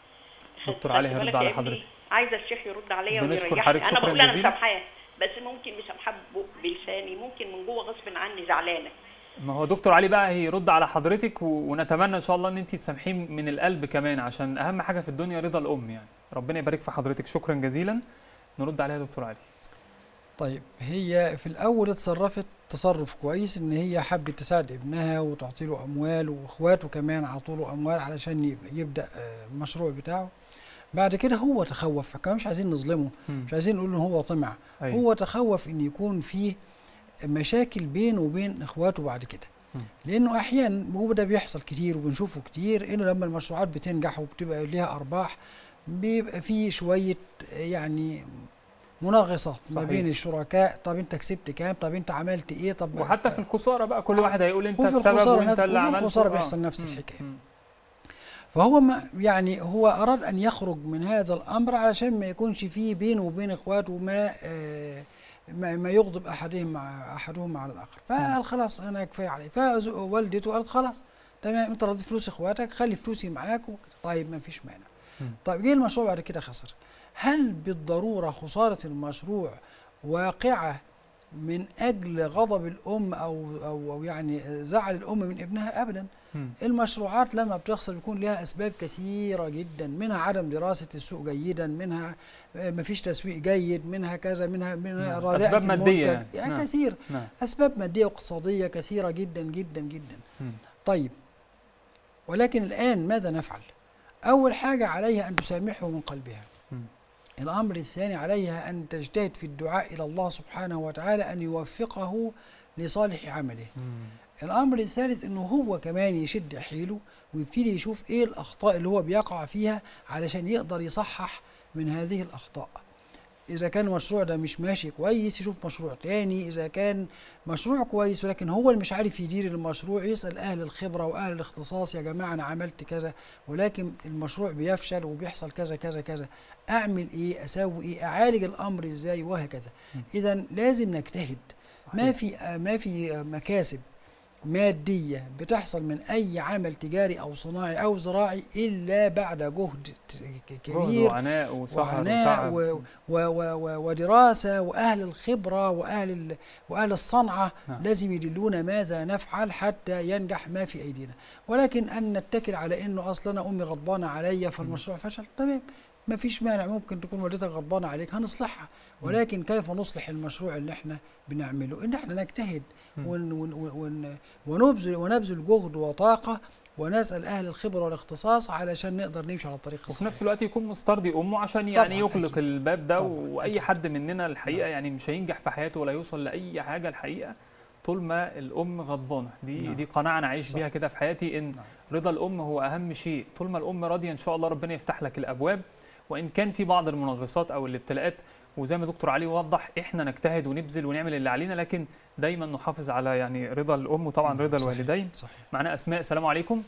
دكتور خدت علي هيرد بالك على يا ابني؟ حضرتك. عايزه الشيخ يرد عليا بنشكر ويريحني حضرتك انا شكراً بقول انا جزيلاً. مسامحاه بس ممكن مسامحاه ببق- بلساني ممكن من جوه غصب عني زعلانه ما هو دكتور علي بقى هيرد على حضرتك و... ونتمنى ان شاء الله ان انت تسامحيه من القلب كمان عشان اهم حاجه في الدنيا رضا الام يعني ربنا يبارك في حضرتك شكرا جزيلا نرد عليها يا دكتور علي طيب هي في الاول اتصرفت تصرف كويس ان هي حبت تساعد ابنها وتعطي له اموال واخواته كمان عطوا له اموال علشان يب- يبدا آه، المشروع بتاعه بعد كده هو تخوف كمان مش عايزين نظلمه مم. مش عايزين نقول ان هو طمع أيوة. هو تخوف ان يكون فيه مشاكل بينه وبين اخواته بعد كده مم. لانه احيانا هو ده بيحصل كتير وبنشوفه كتير انه لما المشروعات بتنجح وبتبقى ليها ارباح بيبقى فيه شويه يعني مناغصات ما صحيح. بين الشركاء طب انت كسبت كام طب انت عملت ايه طب وحتى في الخساره بقى كل واحد هيقول انت وفي السبب الخسارة وانت نفس- اللي وفي عملته الخسارة آه. بيحصل نفس مم. الحكاية. مم. فهو ما يعني هو اراد ان يخرج من هذا الامر علشان ما يكونش فيه بينه وبين اخواته ما آه، ما, ما يغضب احدهم مع احدهم على الاخر فقال خلاص انا كفايه علي فوالدته قالت خلاص تمام انت رضيت فلوس اخواتك خلي فلوسي معاك و- طيب ما فيش مانع مم. طيب جه المشروع بعد كده خسر هل بالضروره خساره المشروع واقعه من اجل غضب الام او او, أو يعني زعل الام من ابنها ابدا مم. المشروعات لما بتخسر بيكون لها اسباب كثيره جدا منها عدم دراسه السوق جيدا منها آه، مفيش تسويق جيد منها كذا منها منها نعم. رداءة أسباب مادية المنتج. يعني. يعني نعم. كثير نعم اسباب ماديه واقتصاديه كثيره جدا جدا جدا مم. طيب ولكن الان ماذا نفعل اول حاجه عليها ان تسامحه من قلبها مم. الامر الثاني عليها ان تجتهد في الدعاء الى الله سبحانه وتعالى ان يوفقه لصالح عمله مم. الامر الثالث انه هو كمان يشد حيله ويبتدي يشوف ايه الاخطاء اللي هو بيقع فيها علشان يقدر يصحح من هذه الاخطاء اذا كان المشروع ده مش ماشي كويس يشوف مشروع تاني اذا كان مشروع كويس ولكن هو اللي مش عارف يدير المشروع يسال اهل الخبره واهل الاختصاص يا جماعه انا عملت كذا ولكن المشروع بيفشل وبيحصل كذا كذا كذا اعمل ايه اسوي ايه اعالج الامر ازاي وهكذا اذا لازم نجتهد ما في ما في مكاسب مادية بتحصل من أي عمل تجاري أو صناعي أو زراعي إلا بعد جهد ت- ك- كبير وعناء وسهر وعناء وتعب و و و و ودراسة وأهل الخبرة وأهل ال وأهل الصنعة نعم. لازم يدلونا ماذا نفعل حتى ينجح ما في أيدينا ولكن أن نتكل على أنه أصلا أمي غضبانة عليا فالمشروع فشل تمام ما فيش مانع ممكن تكون والدتك غضبانة عليك هنصلحها ولكن كيف نصلح المشروع اللي احنا بنعمله ان احنا نجتهد مم. ون ون ون ونبذل ونبذل جهد وطاقة ونسأل أهل الخبرة والاختصاص علشان نقدر نمشي على الطريق وفي الصحيح نفس الوقت يكون مسترضي امه عشان يعني طبعاً يغلق أكيد. الباب ده طبعاً واي أكيد. حد مننا الحقيقه يعني مش هينجح في حياته ولا يوصل لاي حاجه الحقيقه طول ما الام غضبانه دي نعم. دي قناعه انا عايش صح. بيها كده في حياتي ان نعم. رضا الام هو اهم شيء طول ما الام راضيه ان شاء الله ربنا يفتح لك الابواب وان كان في بعض المنغصات او الابتلاءات وزي ما دكتور علي وضح احنا نجتهد ونبذل ونعمل اللي علينا لكن دايما نحافظ على يعني رضا الام وطبعا رضا صحيح. الوالدين صحيح معنا اسماء السلام عليكم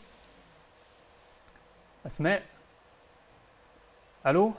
اسماء الو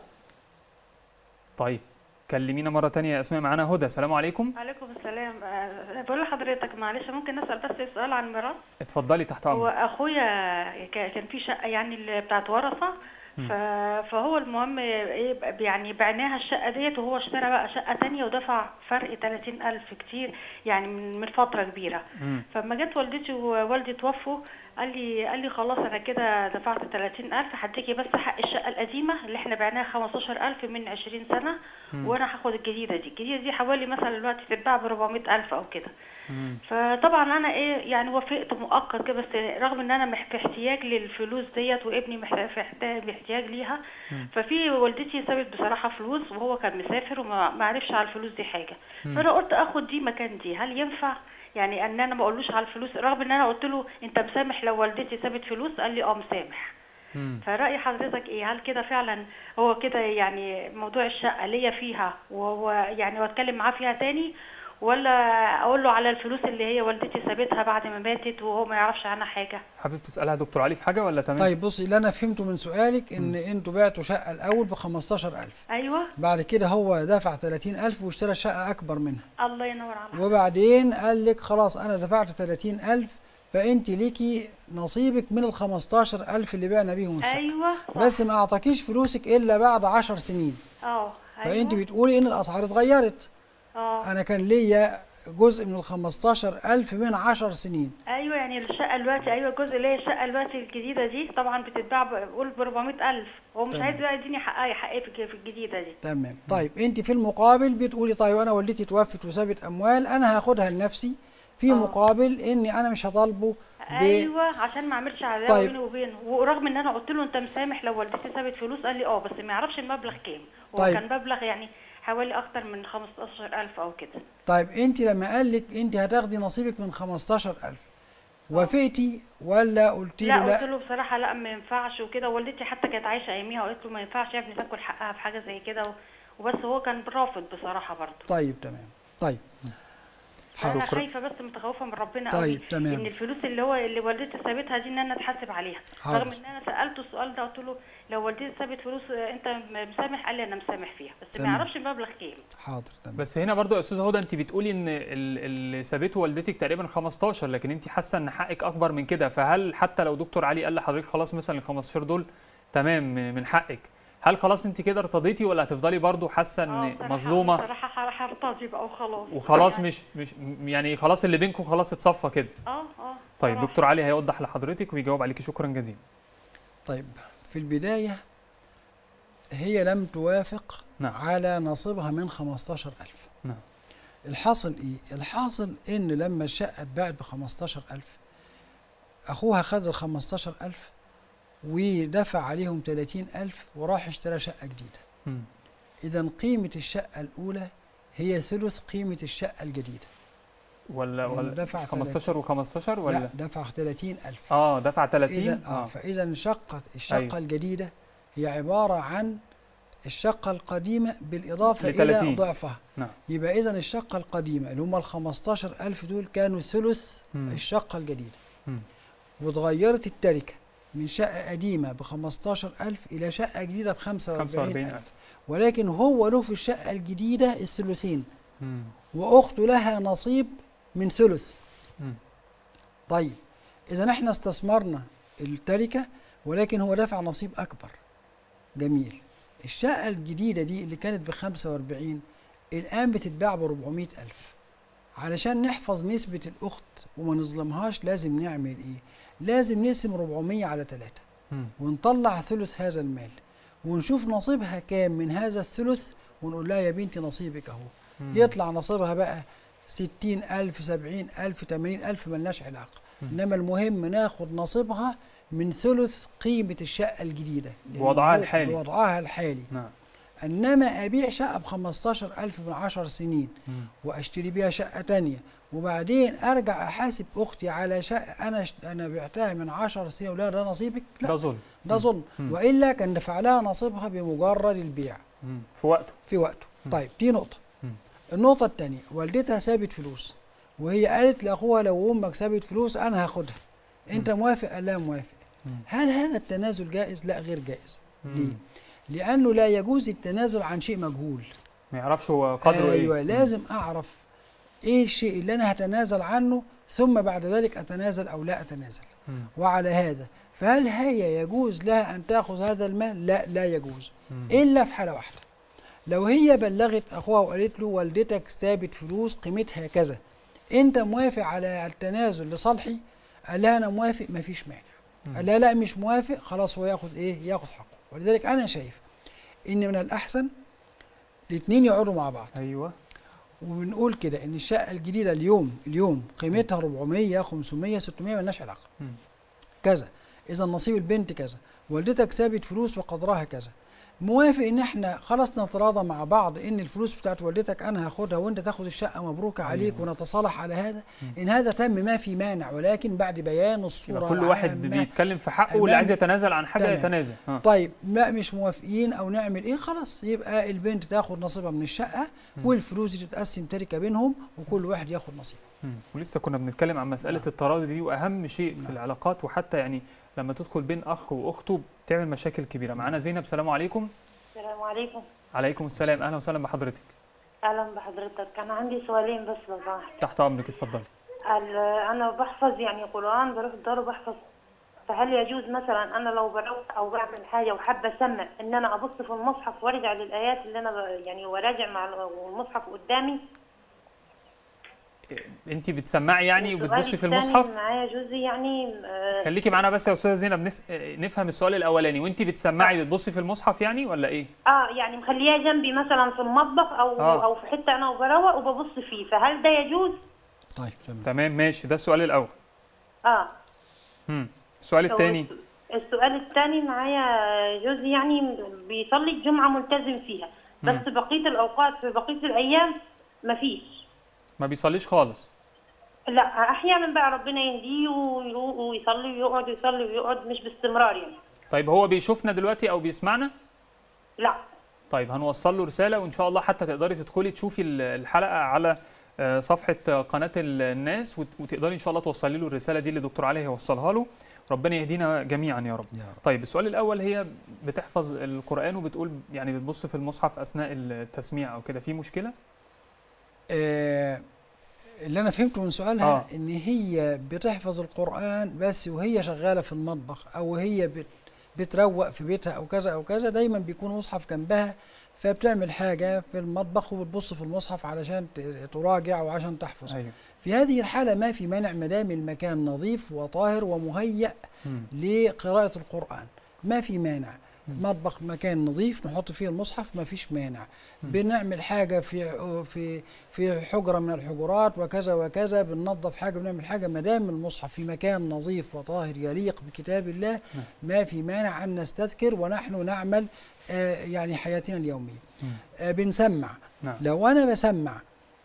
طيب كلمينا مره تانية يا اسماء معانا هدى السلام عليكم عليكم السلام آه، بقول لحضرتك معلش ممكن نسأل بس سؤال عن الميراث اتفضلي تحت هو امرك اخويا ك- كان في شقة يعني اللي بتاعت ورثة مم. ف- فهو المهم ايه ب- يعني بعناها الشقة ديت وهو اشترى بقى شقة تانية ودفع فرق 30 ألف كتير يعني من من فترة كبيرة مم. فلما جت والدتي ووالدي توفوا قال لي قال لي خلاص انا كده دفعت 30000 هديكي بس حق الشقه القديمه اللي احنا بعناها 15000 من 20 سنه مم. وانا هاخد الجديده دي الجديده دي حوالي مثلا دلوقتي تتباع ب 400000 او كده مم. فطبعا انا ايه يعني وافقت مؤقت كده بس رغم ان انا مح- في احتياج للفلوس ديت وابني محتاج في احتياج باحتياج ليها مم. ففي والدتي سابت بصراحه فلوس وهو كان مسافر وما ما عرفش على الفلوس دي حاجه مم. فانا قلت اخد دي مكان دي هل ينفع يعني ان انا ما اقولوش على الفلوس رغم ان انا قلت له انت مسامح لو والدتي سابت فلوس قال لي اه مسامح مم. فرأي حضرتك ايه هل كده فعلا هو كده يعني موضوع الشقة ليا فيها ويعني واتكلم معاه فيها تاني ولا اقول له على الفلوس اللي هي والدتي سابتها بعد ما ماتت وهو ما يعرفش عنها حاجة حابب تسالها دكتور علي في حاجه ولا تمام طيب بصي اللي انا فهمته من سؤالك ان انتوا بعتوا شقه الاول ب 15000 ايوه بعد كده هو دفع 30000 واشترى شقه اكبر منها الله ينور عليك وبعدين قال لك خلاص انا دفعت 30000 فانت ليكي نصيبك من ال 15000 اللي بعنا بيهم الشقه ايوه صح. بس ما اعطاكيش فلوسك الا بعد 10 سنين اه فانت ايوه بتقولي ان الاسعار اتغيرت اه انا كان ليا جزء من ال 15000 من 10 سنين ايوه يعني الشقة دلوقتي ايوه الجزء اللي هي الشقة دلوقتي الجديدة دي طبعا بتتباع بقول ب 400000 هو مش تمام. عايز بقى يديني حقها حقي في في الجديدة دي تمام طيب انت في المقابل بتقولي طيب انا والدتي توفت وسابت اموال انا هاخدها لنفسي في آه. مقابل اني انا مش هطالبه ب- ايوه عشان ما اعملش عداوه طيب. بيني وبينه ورغم ان انا قلت له انت مسامح لو والدتي سابت فلوس قال لي اه بس ما يعرفش المبلغ كام هو طيب. كان مبلغ يعني حوالي اكتر من 15000 او كده طيب انت لما قال لك انت هتاخدي نصيبك من 15000 وافقتي ولا قلتي لا له قلت لا له بصراحه لا ما ينفعش وكده والدتي حتى كانت عايشه اياميها وقلت له ما ينفعش يا ابني تاكل حقها في حاجه زي كده و- وبس هو كان رافض بصراحه برضه طيب تمام طيب انا شكرا. خايفه بس متخوفه من ربنا طيب، قوي تمام. ان الفلوس اللي هو اللي والدتي سابتها دي ان انا اتحاسب عليها حاضر. رغم ان انا سالته السؤال ده قلت له لو والدتي سابت فلوس آه، انت مسامح قال لي انا مسامح فيها بس تمام. ما يعرفش المبلغ كام حاضر تمام بس هنا برضو يا استاذه هدى انت بتقولي ان ال- اللي سابته والدتك تقريبا 15 لكن انت حاسه ان حقك اكبر من كده فهل حتى لو دكتور علي قال لحضرتك خلاص مثلا ال 15 دول تمام م- من حقك هل خلاص انت كده ارتضيتي ولا هتفضلي برضو حاسه آه، ان بصراحة- مظلومه بصراحه ح- هرتضي بقى وخلاص وخلاص يعني مش مش م- يعني خلاص اللي بينكم خلاص اتصفى كده اه اه طيب بصراحة. دكتور علي هيوضح لحضرتك ويجاوب عليكي شكرا جزيلا طيب في البداية هي لم توافق نعم. على نصيبها من 15000 نعم. الحاصل ايه؟ الحاصل ان لما الشقة اتباعت ب 15000 اخوها خد ال 15000 ودفع عليهم 30000 وراح اشترى شقة جديدة مم. اذا قيمة الشقة الاولى هي ثلث قيمة الشقة الجديدة ولا يعني ولا دفع 15 و15 لا ولا دفع 30000 اه دفع 30 إذا آه فإذا الشقة الشقة أيوة. الجديدة هي عبارة عن الشقة القديمة بالإضافة ل إلى 30. ضعفها نعم يبقى إذا الشقة القديمة اللي هم ال 15000 دول كانوا ثلث مم. الشقة الجديدة مم. واتغيرت التركة من شقة قديمة ب 15000 إلى شقة جديدة ب 45000 45000 ولكن هو له في الشقة الجديدة الثلثين مم. وأخته لها نصيب من ثلث مم. طيب إذا احنا استثمرنا التركة ولكن هو دفع نصيب أكبر جميل الشقة الجديدة دي اللي كانت ب 45 الآن بتتباع ب 400 ألف علشان نحفظ نسبة الأخت وما نظلمهاش لازم نعمل إيه؟ لازم نقسم 400 على 3 مم. ونطلع ثلث هذا المال ونشوف نصيبها كام من هذا الثلث ونقول لها يا بنتي نصيبك أهو مم. يطلع نصيبها بقى ستين ألف سبعين ألف تمانين ألف ملناش علاقة مم. إنما المهم ناخد نصيبها من ثلث قيمة الشقة الجديدة لأن بوضعها هو- الحالي. بوضعها الحالي نعم إنما أبيع شقة بخمستاشر ألف من عشر سنين مم. وأشتري بيها شقة تانية وبعدين أرجع أحاسب أختي على شقة أنا ش... أنا بعتها من عشر سنين ولا ده نصيبك؟ لا ده ظلم ده ظلم مم. وإلا كان دفع لها نصيبها بمجرد البيع مم. في وقته في وقته مم. طيب دي نقطة مم. النقطة التانية والدتها سابت فلوس وهي قالت لأخوها لو أمك سابت فلوس أنا هاخدها أنت موافق؟ قال لها موافق مم. هل هذا التنازل جائز؟ لا غير جائز مم. ليه؟ لأنه لا يجوز التنازل عن شيء مجهول ما يعرفش هو قدره ايه أيوة لازم أعرف إيه الشيء اللي أنا هتنازل عنه ثم بعد ذلك أتنازل أو لا أتنازل مم. وعلى هذا فهل هي يجوز لها أن تأخذ هذا المال؟ لا لا يجوز مم. إلا في حالة واحدة لو هي بلغت أخوها وقالت له والدتك سابت فلوس قيمتها كذا أنت موافق على التنازل لصالحي؟ قال لها أنا موافق مفيش مانع مم. قال لها لا مش موافق خلاص هو ياخذ إيه؟ ياخذ حقه ولذلك أنا شايف إن من الأحسن الاثنين يقعدوا مع بعض ايوه وبنقول كده ان الشقه الجديده اليوم اليوم قيمتها 400 500 600 ملناش علاقه مم. كذا اذا نصيب البنت كذا والدتك سابت فلوس وقدرها كذا موافق ان احنا خلاص نتراضى مع بعض ان الفلوس بتاعت والدتك انا هاخدها وانت تاخد الشقه مبروكه عليك أيوة. ونتصالح على هذا مم. ان هذا تم ما في مانع ولكن بعد بيان الصوره يبقى كل واحد العامة. بيتكلم في حقه واللي أمام- عايز يتنازل عن حاجه تمام. يتنازل ها. طيب لا مش موافقين او نعمل ايه خلاص يبقى البنت تاخد نصيبها من الشقه مم. والفلوس دي تتقسم تركه بينهم وكل واحد ياخد نصيبه مم. ولسه كنا بنتكلم عن مساله نعم. التراضي دي واهم شيء في نعم. العلاقات وحتى يعني لما تدخل بين اخ واخته بتعمل مشاكل كبيره معانا زينب السلام عليكم السلام عليكم عليكم السلام اهلا وسهلا بحضرتك اهلا بحضرتك كان عندي سؤالين بس لو سمحت تحت امرك اتفضلي ال- انا بحفظ يعني قران بروح الدار وبحفظ فهل يجوز مثلا انا لو بروح او بعمل حاجه وحابه اسمع ان انا ابص في المصحف وارجع للايات اللي انا ب- يعني وراجع مع المصحف قدامي انت بتسمعي يعني والسؤال وبتبصي في الثاني المصحف معايا جوزي يعني آه، خليكي معانا بس يا استاذه زينب نس... آه، نفهم السؤال الاولاني وانت بتسمعي بتبصي في المصحف يعني ولا ايه اه يعني مخليها جنبي مثلا في المطبخ او آه. او في حته انا وبروق وببص فيه فهل ده يجوز؟ طيب تمام تمام ماشي ده السؤال الاول اه مم. السؤال الثاني السؤال الثاني معايا جوزي يعني بيصلي الجمعة ملتزم فيها بس بقية الأوقات في بقية الأيام مفيش ما بيصليش خالص لا أحيانا بقى ربنا يهديه ويروح ويصلي ويقعد يصلي ويقعد مش باستمرار يعني طيب هو بيشوفنا دلوقتي او بيسمعنا لا طيب هنوصل له رساله وان شاء الله حتى تقدري تدخلي تشوفي ال- الحلقه على آه، صفحه آه، قناه ال- الناس وت- وتقدري ان شاء الله توصلي له الرساله دي اللي دكتور علي هيوصلها له ربنا يهدينا جميعا يا رب يا رب طيب السؤال الاول هي بتحفظ القران وبتقول يعني بتبص في المصحف اثناء التسميع او كده في مشكله آه اللي انا فهمته من سؤالها آه. ان هي بتحفظ القران بس وهي شغاله في المطبخ او هي بت بتروق في بيتها او كذا او كذا دايما بيكون مصحف جنبها فبتعمل حاجه في المطبخ وبتبص في المصحف علشان ت- تراجع وعشان تحفظ ايوه في هذه الحاله ما في مانع ما دام المكان نظيف وطاهر ومهيأ مم. لقراءة القرآن ما في مانع مطبخ مكان نظيف نحط فيه المصحف ما فيش مانع بنعمل حاجة في في في حجرة من الحجرات وكذا وكذا بننظف حاجة بنعمل حاجة ما دام المصحف في مكان نظيف وطاهر يليق بكتاب الله ما في مانع أن نستذكر ونحن نعمل آه يعني حياتنا اليومية مم. آه بنسمع نعم لو أنا بسمع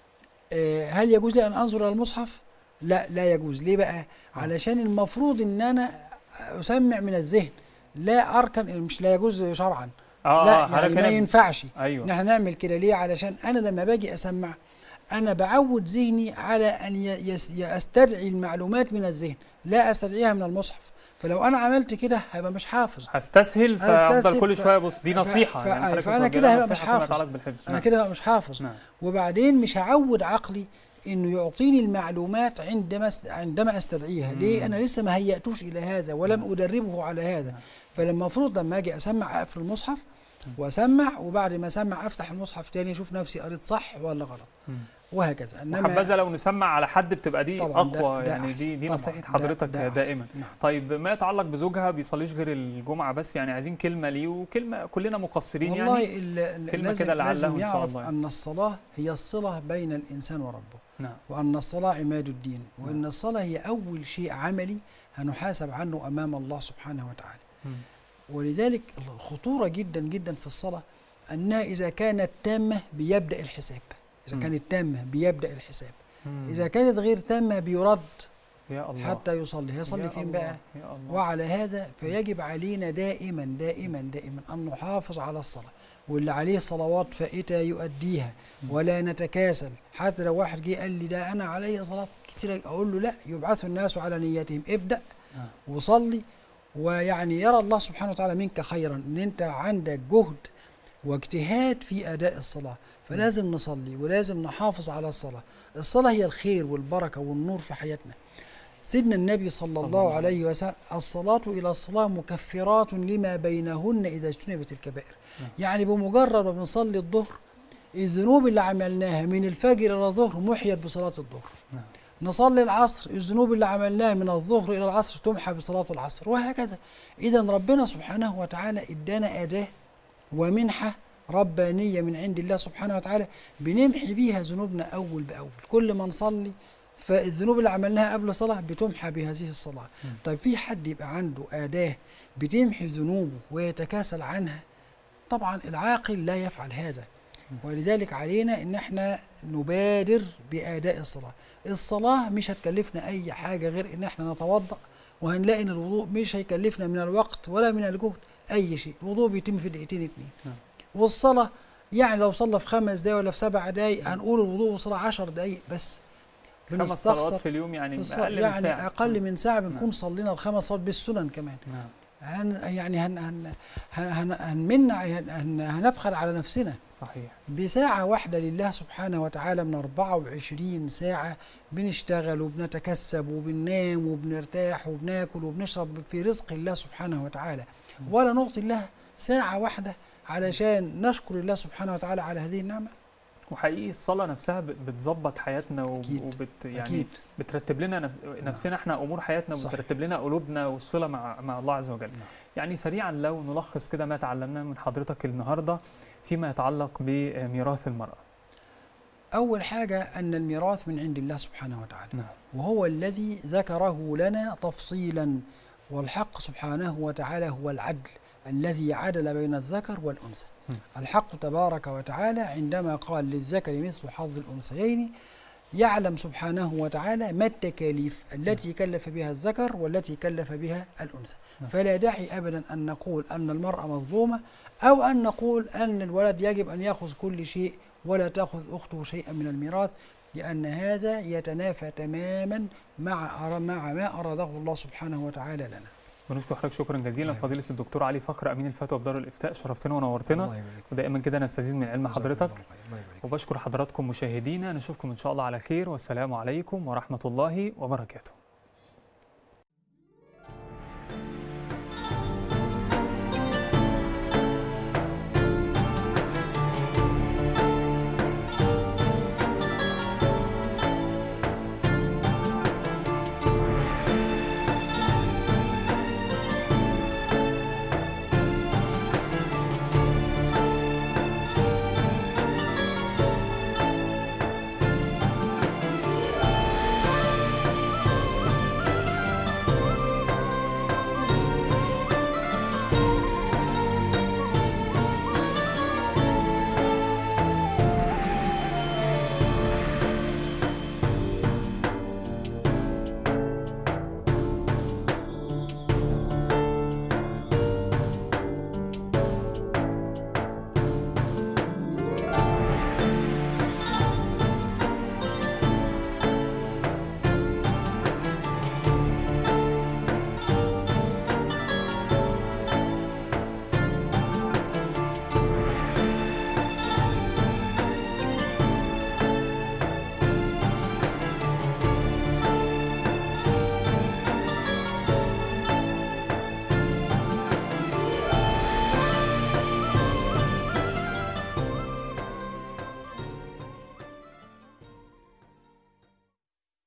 آه، هل يجوز لي ان انظر الى المصحف لا لا يجوز ليه بقى علشان المفروض ان انا اسمع من الذهن لا اركن مش لا يجوز شرعا اه لا آه، يعني حضرتك ما هنا- ينفعش ايوه ان احنا نعمل كده ليه علشان انا لما باجي اسمع انا بعود ذهني على ان ي- يس- استدعي المعلومات من الذهن لا استدعيها من المصحف فلو انا عملت كده هيبقى مش حافظ هستسهل فافضل هستسهل، كل ف- شويه بص دي ف- نصيحه ف- يعني حضرتك فأنا بتوجه كده لها هبقى مش نصيحة فيما حافظ. يتعلق بالحفظ انا نعم. كده بقى مش حافظ نعم وبعدين مش هعود عقلي انه يعطيني المعلومات عندما است- عندما استدعيها ليه انا لسه ما هيأتوش الى هذا ولم ادربه على هذا فلما المفروض لما اجي اسمع اقفل المصحف واسمع وبعد ما اسمع افتح المصحف تاني اشوف نفسي قريت صح ولا غلط مم. وهكذا وحبذا لو نسمع على حد بتبقى دي طبعاً ده- اقوى ده يعني أحسن. دي دي طبعاً نصيحه ده- حضرتك ده أحسن. دائما نعم. طيب ما يتعلق بزوجها بيصليش غير الجمعه بس يعني عايزين كلمه ليه وكلمه كلنا مقصرين والله يعني ال- ال- كلمة لازم, كده لعله لازم إن شاء يعرف الله. أن الصلاة هي الصلة بين الإنسان وربه نعم وأن الصلاة عماد الدين وأن الصلاة هي أول شيء عملي هنحاسب عنه أمام الله سبحانه وتعالى مم. ولذلك الخطورة جدا جدا في الصلاة أنها إذا كانت تامة بيبدأ الحساب إذا مم. كانت تامة بيبدأ الحساب مم. إذا كانت غير تامة بيرد يا الله حتى يصلي يا هيصلي فين الله، بقى يا الله وعلى هذا فيجب علينا دائما دائما دائما أن نحافظ على الصلاة واللي عليه صلوات فائتة يؤديها ولا نتكاسل حتى لو واحد جه قال لي ده أنا علي صلاة كتير أقول له لا يبعث الناس على نيتهم ابدأ آه. وصلي ويعني يرى الله سبحانه وتعالى منك خيرا ان انت عندك جهد واجتهاد في اداء الصلاه فلازم نصلي ولازم نحافظ على الصلاه الصلاه هي الخير والبركه والنور في حياتنا سيدنا النبي صلى, صلى الله الله عليه عليه وسلم الصلاة إلى الصلاة مكفرات لما بينهن إذا اجتنبت الكبائر نعم. يعني بمجرد ما بنصلي الظهر الذنوب اللي عملناها من الفجر إلى الظهر محيت بصلاة الظهر نعم. نصلي العصر الذنوب اللي عملناها من الظهر إلى العصر تمحى بصلاة العصر وهكذا إذا ربنا سبحانه وتعالى إدانا أداة ومنحة ربانية من عند الله سبحانه وتعالى بنمحي بيها ذنوبنا أول بأول كل ما نصلي فالذنوب اللي عملناها قبل الصلاة بتمحى بهذه الصلاة طيب في حد يبقى عنده أداة بتمحي ذنوبه ويتكاسل عنها طبعا العاقل لا يفعل هذا ولذلك علينا ان احنا نبادر باداء الصلاه الصلاه مش هتكلفنا اي حاجه غير ان احنا نتوضا وهنلاقي ان الوضوء مش هيكلفنا من الوقت ولا من الجهد اي شيء الوضوء بيتم في دقيقتين اتنين نعم. والصلاه يعني لو صلى في خمس دقايق ولا في سبع دقايق هنقول الوضوء والصلاه عشر دقايق بس خمس صلوات بنستخسر في اليوم يعني في الصلاة- اقل من يعني ساعه اقل من ساعه بنكون نعم. صلينا الخمس صلوات بالسنن كمان نعم هن يعني هن هن هن هن هنمنع هن هن هنبخل على نفسنا صحيح بساعة واحدة لله سبحانه وتعالى من 24 ساعة بنشتغل وبنتكسب وبننام وبنرتاح وبناكل وبنشرب في رزق الله سبحانه وتعالى ولا نعطي الله ساعة واحدة علشان نشكر الله سبحانه وتعالى على هذه النعمة وحقيقي الصلاه نفسها بت- بتظبط حياتنا وب- أكيد. وبت يعني أكيد بترتب لنا نف- نفسنا احنا امور حياتنا صحيح. وبترتب لنا قلوبنا والصله مع مع الله عز وجل يعني سريعا لو نلخص كده ما تعلمناه من حضرتك النهارده فيما يتعلق بميراث المراه أول حاجة أن الميراث من عند الله سبحانه وتعالى نعم وهو الذي ذكره لنا تفصيلا والحق سبحانه وتعالى هو العدل الذي عدل بين الذكر والأنثى م. الحق تبارك وتعالى عندما قال للذكر مثل حظ الأنثيين يعلم سبحانه وتعالى ما التكاليف التي كلف بها الذكر والتي كلف بها الأنثى نعم. فلا داعي أبدا أن نقول أن المرأة مظلومة أو أن نقول أن الولد يجب أن يأخذ كل شيء ولا تأخذ أخته شيئا من الميراث لأن هذا يتنافى تماما مع أرى- مع ما أراده الله سبحانه وتعالى لنا ونشكر حضرتك شكرا جزيلا الله فضيله الدكتور علي فخر امين الفتوى بدار الافتاء شرفتنا ونورتنا الله يبارك ودائما كده نستزيد من علم جزاكم حضرتك الله خير. الله يبارك وبشكر حضراتكم مشاهدينا نشوفكم ان شاء الله على خير والسلام عليكم ورحمه الله وبركاته